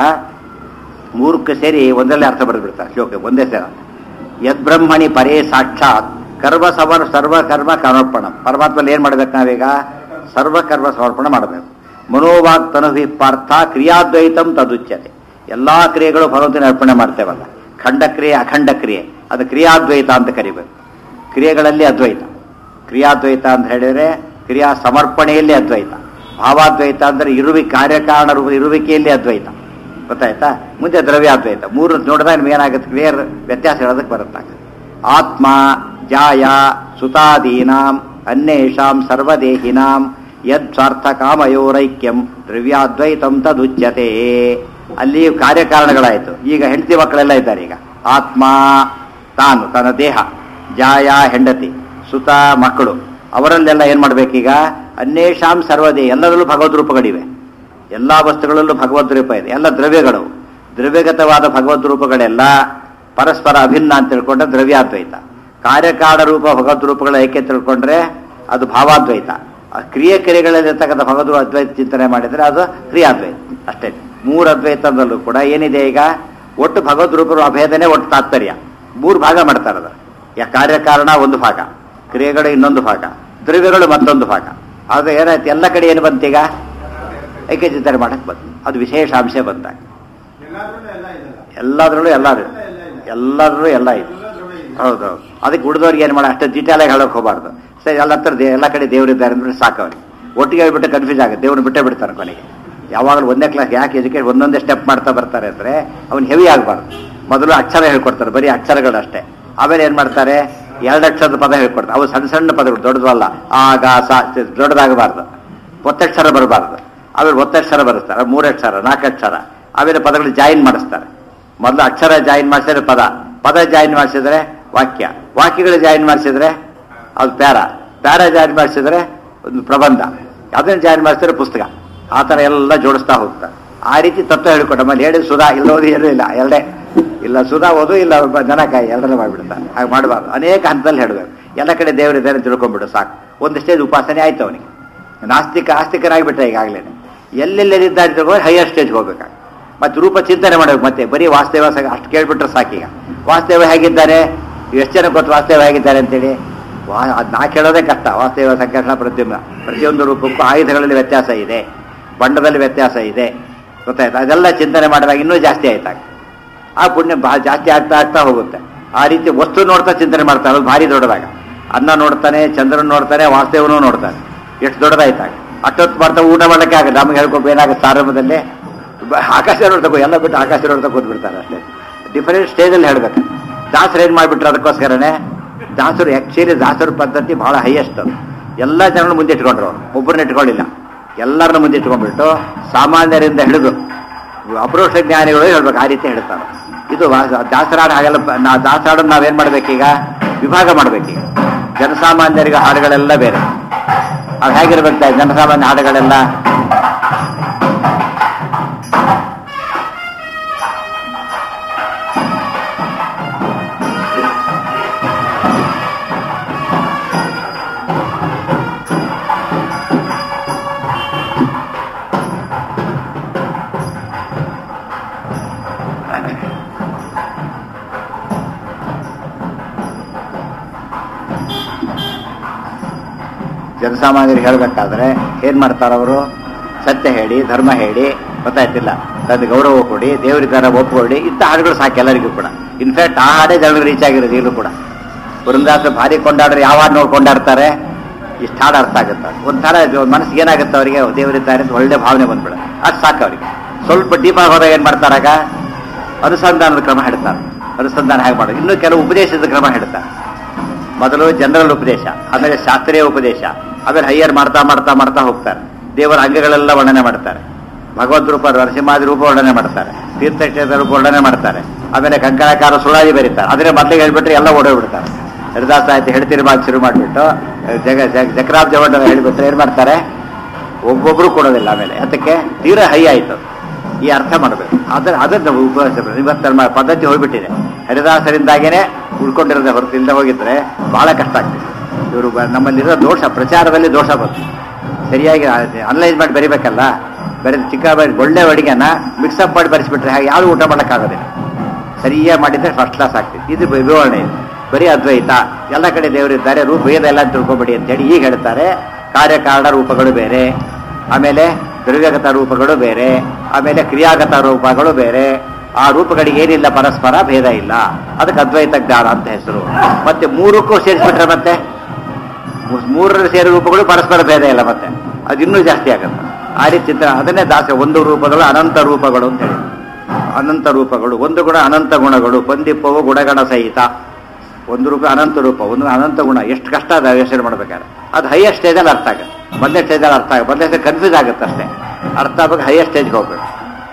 ಮೂರಕ್ಕೆ ಸೇರಿ ಒಂದರಲ್ಲೇ ಅರ್ಥ ಬರೆದ್ಬಿಡ್ತಾರೆ ಶ್ಲೋಕ ಒಂದೇ ಸೇರ ಯದ್ಬ್ರಹ್ಮಣಿ ಪರೇ ಸಾಕ್ಷಾತ್ ಕರ್ಮ ಸಮರ್ ಸರ್ವಕರ್ಮ ಸಮರ್ಪಣ ಪರಮಾತ್ಮಲ್ಲಿ ಏನು ಮಾಡ್ಬೇಕು ನಾವೀಗ ಸರ್ವಕರ್ಮ ಸಮರ್ಪಣ ಮಾಡಬೇಕು ಮನೋವಾಗ್ ತನುಹಿ ಪಾರ್ಥ ಕ್ರಿಯಾದ್ವೈತಂ ತದುಚ್ಯತೆ ಎಲ್ಲಾ ಕ್ರಿಯೆಗಳು ಭಗವಂತನ ಅರ್ಪಣೆ ಮಾಡ್ತೇವಲ್ಲ ಖಂಡ ಕ್ರಿಯೆ ಅಖಂಡ ಕ್ರಿಯೆ ಅದು ಕ್ರಿಯಾದ್ವೈತ ಅಂತ ಕರಿಬೇಕು ಕ್ರಿಯೆಗಳಲ್ಲಿ ಅದ್ವೈತ ಕ್ರಿಯಾದ್ವೈತ ಅಂತ ಹೇಳಿದ್ರೆ ಕ್ರಿಯಾ ಸಮರ್ಪಣೆಯಲ್ಲಿ ಅದ್ವೈತ ಭಾವಾದ್ವೈತ ಅಂದ್ರೆ ಇರುವಿ ಕಾರ್ಯಕಾರಣ ರೂಪ ಇರುವಿಕೆಯಲ್ಲಿ ಅದ್ವೈತ ಗೊತ್ತಾಯ್ತಾ ಮುಂದೆ ದ್ರವ್ಯಾದ್ವೈತ ಮೂರು ನೋಡಿದಾಗ ನಿಮ್ಗೆ ಏನಾಗುತ್ತೆ ಕ್ಲಿಯರ್ ವ್ಯತ್ಯಾಸ ಹೇಳೋದಕ್ಕೆ ಬರುತ್ತೆ ಆತ್ಮ ಜಾಯ ಸುತಾದೀನಾಂ ಅನ್ಯೇಷಾಂ ಸರ್ವದೇಹಿನಾಂ ಯದ್ ಸ್ವಾರ್ಥ ಕಾಮಯೋರೈಕ್ಯಂ ದ್ರವ್ಯಾದ್ವೈತಂ ತದುಚ್ಯತೆ ಅಲ್ಲಿ ಕಾರ್ಯಕಾರಣಗಳಾಯಿತು ಈಗ ಹೆಂಡತಿ ಮಕ್ಕಳೆಲ್ಲ ಇದ್ದಾರೆ ಈಗ ಆತ್ಮ ತಾನು ತನ್ನ ದೇಹ ಜಾಯ ಹೆಂಡತಿ ಸುತ ಮಕ್ಕಳು ಅವರಲ್ಲೆಲ್ಲ ಏನ್ ಮಾಡ್ಬೇಕೀಗ ಅನ್ಯೇಷಾಂ ಸರ್ವದೇ ಎಲ್ಲದರಲ್ಲೂ ಭಗವದ್ ರೂಪಗಳಿವೆ ಎಲ್ಲಾ ವಸ್ತುಗಳಲ್ಲೂ ಭಗವದ್ ರೂಪ ಇದೆ ಎಲ್ಲ ದ್ರವ್ಯಗಳು ದ್ರವ್ಯಗತವಾದ ಭಗವದ್ ರೂಪಗಳೆಲ್ಲ ಪರಸ್ಪರ ಅಭಿನ್ನ ಅಂತ ತಿಳ್ಕೊಂಡ್ರೆ ದ್ರವ್ಯಾದ್ವೈತ ಕಾರ್ಯಕಾರಣ ರೂಪ ಭಗವದ್ ರೂಪಗಳ ಏಕೆ ತಿಳ್ಕೊಂಡ್ರೆ ಅದು ಭಾವಾದ್ವೈತ ಆ ಕ್ರಿಯೆ ಕ್ರಿಯೆಗಳಲ್ಲಿರ್ತಕ್ಕಂಥ ಭಗವದ್ ಅದ್ವೈತ ಚಿಂತನೆ ಮಾಡಿದ್ರೆ ಅದು ಕ್ರಿಯಾದ್ವೈತ ಅಷ್ಟೇ ಮೂರು ಅದ್ವೈತದಲ್ಲೂ ಕೂಡ ಏನಿದೆ ಈಗ ಒಟ್ಟು ಭಗವದ್ ರೂಪರು ಅಭೇದನೆ ಒಟ್ಟು ತಾತ್ಪರ್ಯ ಮೂರು ಭಾಗ ಮಾಡ್ತಾರೆ ಅದು ಯಾ ಕಾರ್ಯಕಾರಣ ಒಂದು ಭಾಗ ಕ್ರಿಯೆಗಳು ಇನ್ನೊಂದು ಭಾಗ ದ್ರವ್ಯಗಳು ಮತ್ತೊಂದು ಭಾಗ ಆದ್ರೆ ಏನಾಯ್ತು ಎಲ್ಲ ಕಡೆ ಏನು ಬಂತೀಗ ಐಕ್ಯ ಚಿಂತನೆ ಮಾಡಕ್ ಬಂತು ಅದು ವಿಶೇಷ ಅಂಶ ಬಂದಾಗ ಎಲ್ಲಾದ್ರಲ್ಲೂ ಎಲ್ಲ ಇದೆಲ್ಲ ಎಲ್ಲದರಲ್ಲೂ ಎಲ್ಲ ಇದೆ ಎಲ್ಲದರಲ್ಲೂ ಎಲ್ಲ ಇದೆ ಎಲ್ಲದ್ರಲ್ಲೂ ಇದೆ ಹೌದು ಹೌದು ಅದಕ್ಕೆ ಉಳಿದವ್ರಿಗೆ ಏನು ಮಾಡಿ ಅಷ್ಟು ಡೀಟೇಲ್ ಆಗಿ ಹೇಳಕ್ ಹೋಗಬಾರ್ದು ಸರಿ ಎಲ್ಲ ಹತ್ರ ದೇ- ಎಲ್ಲ ಕಡೆ ದೇವರಿದ್ದಾರೆ ಅಂದ್ರೆ ಸಾಕು ಅವ್ರಿಗೆ ಒಟ್ಟಿಗೆ ಹೇಳ್ಬಿಟ್ಟು ಕನ್ಫ್ಯೂಸ್ ಆಗುತ್ತೆ ದೇವ್ರನ್ನ ಬಿಟ್ಟೇ ಬಿಡ್ತಾರೆ ಕೊನೆಗೆ ಯಾವಾಗಲೂ ಒಂದೇ ಕ್ಲಾಸ್ ಯಾಕೆ ಎಜುಕೇಟ್ ಒಂದೊಂದೇ ಸ್ಟೆಪ್ ಮಾಡ್ತಾ ಬರ್ತಾರೆ ಅಂದರೆ ಅವ್ನು ಹೆವಿ ಆಗಬಾರ್ದು ಮೊದಲು ಅಕ್ಷರ ಹೇಳ್ಕೊಡ್ತಾರೆ ಬರೀ ಅಕ್ಷರಗಳಷ್ಟೇ ಆಮೇಲೆ ಏನು ಮಾಡ್ತಾರೆ ಎರಡು ಅಕ್ಷರದ ಪದ ಹೇಳ್ಕೊಡ್ತಾರೆ ಅವು ಸಣ್ಣ ಸಣ್ಣ ಪದಗಳು ದೊಡ್ಡದಲ್ಲ ಆಗ ಸಾ ದೊಡ್ಡದಾಗಬಾರ್ದು ಒತ್ತಕ್ಷರ ಬರಬಾರ್ದು ಆಮೇಲೆ ಒತ್ತಕ್ಷರ ಬರೆಸ್ತಾರೆ ಮೂರು ಅಕ್ಷರ ನಾಲ್ಕು ಅಕ್ಷರ ಆಮೇಲೆ ಪದಗಳು ಜಾಯಿನ್ ಮಾಡಿಸ್ತಾರೆ ಮೊದಲು ಅಕ್ಷರ ಜಾಯಿನ್ ಮಾಡಿಸಿದ್ರೆ ಪದ ಪದ ಜಾಯಿನ್ ಮಾಡಿಸಿದ್ರೆ ವಾಕ್ಯ ವಾಕ್ಯಗಳು ಜಾಯಿನ್ ಮಾಡಿಸಿದ್ರೆ ಅದು ಪ್ಯಾರ ಪ್ಯಾರ ಜಾಯಿನ್ ಮಾಡಿಸಿದ್ರೆ ಒಂದು ಪ್ರಬಂಧ ಅದನ್ನು ಜಾಯಿನ್ ಮಾಡಿಸಿದ್ರೆ ಪುಸ್ತಕ ಆ ಥರ ಎಲ್ಲ ಜೋಡಿಸ್ತಾ ಹೋಗ್ತಾರೆ ಆ ರೀತಿ ತತ್ವ ಹೇಳ್ಕೊಟ್ಟ ಆಮೇಲೆ ಹೇಳಿ ಸುಧಾ ಇಲ್ಲೋದು ಏನೂ ಇಲ್ಲ ಎರಡೇ ಇಲ್ಲ ಸುಧಾ ಓದು ಇಲ್ಲ ಒಬ್ಬ ಜನಕಾಯಿ ಎರಡನೇ ಮಾಡಿಬಿಡ್ತಾನೆ ಹಾಗೆ ಮಾಡಬಾರ್ದು ಅನೇಕ ಹಂತದಲ್ಲಿ ಹೇಳಬೇಕು ಎಲ್ಲ ಕಡೆ ದೇವರಿದ್ದಾರೆ ಅಂತ ತಿಳ್ಕೊಂಡ್ಬಿಡು ಸಾಕು ಒಂದು ಸ್ಟೇಜ್ ಉಪಾಸನೆ ಆಯ್ತು ಅವನಿಗೆ ನಾಸ್ತಿಕ ಆಸ್ತಿಕನಾಗಿಬಿಟ್ಟ ಈಗಾಗಲೇ ಎಲ್ಲೆಲ್ಲಿದ್ದಾರೆ ತಗೊಂಡು ಹೈಯರ್ ಸ್ಟೇಜ್ಗೆ ಹೋಗ್ಬೇಕಾಗ ಮತ್ತೆ ರೂಪ ಚಿಂತನೆ ಮಾಡಬೇಕು ಮತ್ತೆ ಬರೀ ವಾಸ್ತವ ಸ- ಅಷ್ಟು ಕೇಳ್ಬಿಟ್ರೆ ಸಾಕೀಗ ವಾಸ್ತವ ಹೇಗಿದ್ದಾರೆ ಎಷ್ಟು ಜನ ಗೊತ್ತು ವಾಸ್ತವ ಹೇಗಿದ್ದಾರೆ ಅಂತೇಳಿ ವಾ ಅದು ನಾ ಕೇಳೋದೇ ಕಷ್ಟ ವಾಸ್ತವ ಸಂಕರ್ಷಣ ಪ್ರತಿಯೊಂದು ಪ್ರತಿಯೊಂದು ರೂಪಕ್ಕೂ ಆಯುಧಗಳಲ್ಲಿ ವ್ಯತ್ಯಾಸ ಇದೆ ಬಣ್ಣದಲ್ಲಿ ವ್ಯತ್ಯಾಸ ಇದೆ ಗೊತ್ತಾಯ್ತು ಅದೆಲ್ಲ ಚಿಂತನೆ ಮಾಡಿದಾಗ ಇನ್ನೂ ಜಾಸ್ತಿ ಆಯ್ತಾಗ ಆ ಪುಣ್ಯ ಬಾ ಜಾಸ್ತಿ ಆಗ್ತಾ ಆಗ್ತಾ ಹೋಗುತ್ತೆ ಆ ರೀತಿ ವಸ್ತು ನೋಡ್ತಾ ಚಿಂತನೆ ಮಾಡ್ತಾನೆ ಅದು ಭಾರಿ ದೊಡ್ಡದಾಗ ಅನ್ನ ನೋಡ್ತಾನೆ ಚಂದ್ರನ್ ನೋಡ್ತಾನೆ ವಾಸ್ತವನೂ ನೋಡ್ತಾನೆ ಎಷ್ಟು ದೊಡ್ಡದಾಯ್ತಾಗ ಅಷ್ಟೊತ್ತು ಮಾಡ್ತಾ ಊಟ ಮಾಡಲಿಕ್ಕೆ ಆಗ ನಮ್ಗೆ ಹೇಳ್ಕೊಬೇಕು ಏನಾಗುತ್ತೆ ಆರಂಭದಲ್ಲಿ ಬ- ಆಕಾಶ ನೋಡ್ತಕ್ಕೋ ಎಲ್ಲ ಬಿಟ್ಟು ಆಕಾಶ ನೋಡ್ತಾ ಕೂತ್ಬಿಡ್ತಾರೆ ಅಷ್ಟೇ ಡಿಫರೆಂಟ್ ಸ್ಟೇಜಲ್ಲಿ ಹೇಳ್ಬೇಕು ದಾಸರು ಏನು ಮಾಡಿಬಿಟ್ರು ಅದಕ್ಕೋಸ್ಕರನೇ ದಾಸರು ಆ್ಯಕ್ಚುಲಿ ದಾಸರ ಪದ್ಧತಿ ಬಹಳ ಹೈಯೆಸ್ಟ್ ಅದು ಎಲ್ಲ ಜನರನ್ನು ಮುಂದೆ ಇಟ್ಕೊಂಡ್ರು ಅವ್ರು ಒಬ್ಬರನ್ನ ಇಟ್ಕೊಳ್ಳಿಲ್ಲ ಎಲ್ಲರನ್ನ ಮುಂದೆ ಇಟ್ಕೊಂಡ್ಬಿಟ್ಟು ಸಾಮಾನ್ಯರಿಂದ ಹಿಡಿದು ಅಪರೋಕ್ಷ ಜ್ಞಾನಿಗಳು ಹೇಳ್ಬೇಕು ಆ ರೀತಿ ಹೇಳ್ತಾರೆ ಇದು ವಾ- ದಾಸರಾಡ ಹಾಗೆಲ್ಲ ಪ- ನಾ ದಾಸರಾಡನ್ನು ನಾವೇನ್ ಮಾಡ್ಬೇಕೀಗ ವಿಭಾಗ ಮಾಡ್ಬೇಕೀಗ ಜನಸಾಮಾನ್ಯರಿಗೆ ಹಾಡುಗಳೆಲ್ಲ ಬೇರೆ ಅದು ಹೇಗಿರ್ಬೇಕು ತಾಯಿ ಜನಸಾಮಾನ್ಯ ಹಾಡುಗಳೆಲ್ಲ ಜನಸಾಮಾನ್ಯರಿಗೆ ಹೇಳಬೇಕಾದ್ರೆ ಏನ್ ಮಾಡ್ತಾರೆ ಅವರು ಸತ್ಯ ಹೇಳಿ ಧರ್ಮ ಹೇಳಿ ಗೊತ್ತಾಯ್ತಿಲ್ಲ ತಂದು ಗೌರವ ಕೊಡಿ ದೇವರಿಗಾರ ಒಪ್ಪಿಕೊಡಿ ಇಂಥ ಹಾಡುಗಳು ಸಾಕು ಎಲ್ಲರಿಗೂ ಕೂಡ ಇನ್ಫ್ಯಾಕ್ಟ್ ಆ ಹಾಡೇ ಜನರಿಗೆ ರೀಚ್ ಆಗಿರೋದು ಈಗಲೂ ಕೂಡ ಬೃಂದಾಸ ಭಾರಿ ಕೊಂಡಾಡ್ರೆ ಯಾವ ಹಾಡು ನೋಡಿ ಕೊಂಡಾಡ್ತಾರೆ ಇಷ್ಟು ಹಾಡು ಅರ್ಥ ಆಗುತ್ತೆ ಒಂಥರ ಇದು ಮನಸ್ಸಿಗೆ ಏನಾಗುತ್ತೆ ಅವರಿಗೆ ದೇವರಿದ್ದಾರೆ ಅಂತ ಒಳ್ಳೆ ಭಾವನೆ ಬಂದ್ಬಿಡ ಅಷ್ಟು ಸಾಕು ಅವರಿಗೆ ಸ್ವಲ್ಪ ಡೀಪ್ ಆಗಿ ಹೋದಾಗ ಏನ್ ಮಾಡ್ತಾರಾಗ ಅನುಸಂಧಾನದ ಕ್ರಮ ಹೇಳ್ತಾರೆ ಅನುಸಂಧಾನ ಹೇಗೆ ಮಾಡೋದು ಇನ್ನೂ ಕೆಲವು ಉಪದೇಶದ ಕ್ರಮ ಹೇಳ್ತಾರೆ ಮೊದಲು ಜನರಲ್ ಉಪದೇಶ ಆಮೇಲೆ ಶಾಸ್ತ್ರೀಯ ಉಪದೇಶ ಆಮೇಲೆ ಹೈಯರ್ ಮಾಡ್ತಾ ಮಾಡ್ತಾ ಮಾಡ್ತಾ ಹೋಗ್ತಾರೆ ದೇವರ ಅಂಗಗಳೆಲ್ಲ ವರ್ಣನೆ ಮಾಡ್ತಾರೆ ಭಗವದ್ ರೂಪ ನರಸಿಂಹಾದಿ ರೂಪ ವರ್ಣನೆ ಮಾಡ್ತಾರೆ ತೀರ್ಥಕ್ಷೇತ್ರ ರೂಪ ವರ್ಣನೆ ಮಾಡ್ತಾರೆ ಆಮೇಲೆ ಕಂಕಣಕಾರ ಸುಳಾದಿ ಬರೀತಾರೆ ಆದರೆ ಮೊದಲಿಗೆ ಹೇಳ್ಬಿಟ್ರೆ ಎಲ್ಲ ಓಡೋಗ್ಬಿಡ್ತಾರೆ ಹರಿದಾಸ ಆಯ್ತು ಹೇಳ್ತಿರ್ಬಾರ್ದು ಶುರು ಮಾಡಿಬಿಟ್ಟು ಜಗ ಜಗ ಜಕರಾಬ್ ಜವಂಡ ಹೇಳಿಬಿಟ್ರೆ ಏನ್ ಮಾಡ್ತಾರೆ ಒಬ್ಬೊಬ್ರು ಕೊಡೋದಿಲ್ಲ ಆಮೇಲೆ ಅದಕ್ಕೆ ತೀರಾ ಹೈ ಆಯ್ತು ಅದು. ಈ ಅರ್ಥ ಮಾಡಬೇಕು ಅದನ್ನ ಅದನ್ನ ಉಪವಾಸ ಇವತ್ತು ನಮ್ಮ ಪದ್ಧತಿ ಹೋಗ್ಬಿಟ್ಟಿದೆ ಹರಿದಾಸರಿಂದಾಗೇನೆ ಉಳ್ಕೊಂಡಿರೋದೇ ಹೊರತು ಇಲ್ಲದೆ ಹೋಗಿದ್ರೆ ಬಹಳ ಕಷ್ಟ ಆಗ್ತದೆ ಇವರು ಬ- ನಮ್ಮಲ್ಲಿರೋ ದೋಷ ಪ್ರಚಾರದಲ್ಲಿ ದೋಷ ಬಂತು ಸರಿಯಾಗಿ ಅನಲೈಸ್ ಮಾಡಿ ಬರಿಬೇಕಲ್ಲ ಬರೀ ಚಿಕ್ಕ ಬರೀ ಒಳ್ಳೆ ಅಡಿಗೆನ ಮಿಕ್ಸಪ್ ಮಾಡಿ ಬರೆಸಿಬಿಟ್ರೆ ಹಾಗೆ ಯಾರು ಊಟ ಮಾಡೋಕ್ಕಾಗೋದಿಲ್ಲ ಸರಿಯಾಗಿ ಮಾಡಿದ್ರೆ ಫಸ್ಟ್ ಕ್ಲಾಸ್ ಆಗ್ತದೆ ಇದು ಬ- ವಿವರಣೆ ಇದು. ಬರೀ ಅದ್ವೈತ ಎಲ್ಲ ಕಡೆ ದೇವರಿದ್ದಾರೆ ರೂಪ ಭೇದ ಎಲ್ಲ ತಿಳ್ಕೊಬೇಡಿ ಅಂತೇಳಿ ಈಗ ಹೇಳ್ತಾರೆ ಕಾರ್ಯಕಾರಣ ರೂಪಗಳು ಬೇರೆ ಆಮೇಲೆ ದ್ರವ್ಯಗತ ರೂಪಗಳು ಬೇರೆ ಆಮೇಲೆ ಕ್ರಿಯಾಗತ ರೂಪಗಳು ಬೇರೆ ಆ ರೂಪಗಳಿಗೆ ಏನಿಲ್ಲ ಪರಸ್ಪರ ಭೇದ ಇಲ್ಲ ಅದಕ್ಕೆ ಅದ್ವೈತ ಜ್ಞಾನ ಅಂತ ಹೆಸರು ಮತ್ತೆ ಮೂರಕ್ಕೂ ಸೇರಿಸ್ಬಿಟ್ರೆ ಮತ್ತೆ ಮೂ- ಮೂರರ ಸೇರಿ ರೂಪಗಳು ಪರಸ್ಪರ ಭೇದ ಇಲ್ಲ ಮತ್ತೆ ಅದು ಇನ್ನೂ ಜಾಸ್ತಿ ಆಗುತ್ತೆ ಆ ರೀತಿ ಚಿತ್ರ ಅದನ್ನೇ ದಾಸ ಒಂದು ರೂಪಗಳು ಅನಂತ ರೂಪಗಳು ಅಂತ ಹೇಳಿ ಅನಂತ ರೂಪಗಳು ಒಂದು ಗುಣ ಅನಂತ ಗುಣಗಳು ಪಂದಿಪ್ಪವು ಗುಣಗಣ ಸಹಿತ ಒಂದು ರೂಪ ಅನಂತ ರೂಪ ಒಂದು ಅನಂತ ಗುಣ ಎಷ್ಟು ಕಷ್ಟ ಅದ ಯೋಚನೆ ಮಾಡ್ಬೇಕಾದ್ರೆ ಅದು ಹೈಯರ್ ಸ್ಟೇಜಲ್ಲಿ ಅರ್ಥ ಆಗುತ್ತೆ ಮೊದಲನೇ ಸ್ಟೇಜಲ್ಲಿ ಅರ್ಥ ಆಗುತ್ತೆ ಮೊದಲನೇ ಕನ್ಫ್ಯೂಸ್ ಆಗುತ್ತೆ ಅಷ್ಟೇ ಅರ್ಥ ಆಗ್ಬೇಕು ಹೈಯರ್ ಸ್ಟೇಜ್ಗೆ ಹೋಗ್ಬೇಕು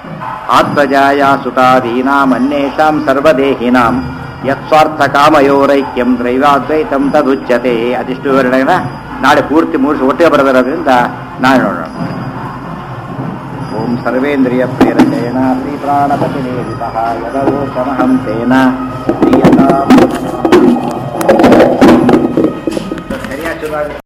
ಆತ್ಮಜಾಯ ಸುತಾದೀನಾಂ ಅನ್ಯೇಷಾಂ ಸರ್ವದೇಹಿನಾಂ ಯತ್ಸ್ವಾರ್ಥ ಕಾಮಯೋರೈಕ್ಯಂ ದ್ರೈವಾದ್ವೈತಂ ತದುಚ್ಯತೆ ಅದಿಷ್ಟು ವಿವರಣೆನ ನಾಳೆ ಪೂರ್ತಿ ಮೂಡಿಸಿ ಒಟ್ಟಿಗೆ ಬರದಿರೋದ್ರಿಂದ ನಾಳೆ ನೋಡೋಣ ಓಂ ಸರ್ವೇಂದ್ರಿಯ ಪ್ರೇರಕೇಣ ಶ್ರೀ ಪ್ರಾಣಪತಿ ನೇರಿತಃ ಯದವೋಚಮಹಂ ತೇನ ಪ್ರಿಯತಾಂ ಸರಿಯಾಗಿ ಶುರು ಆಗುತ್ತೆ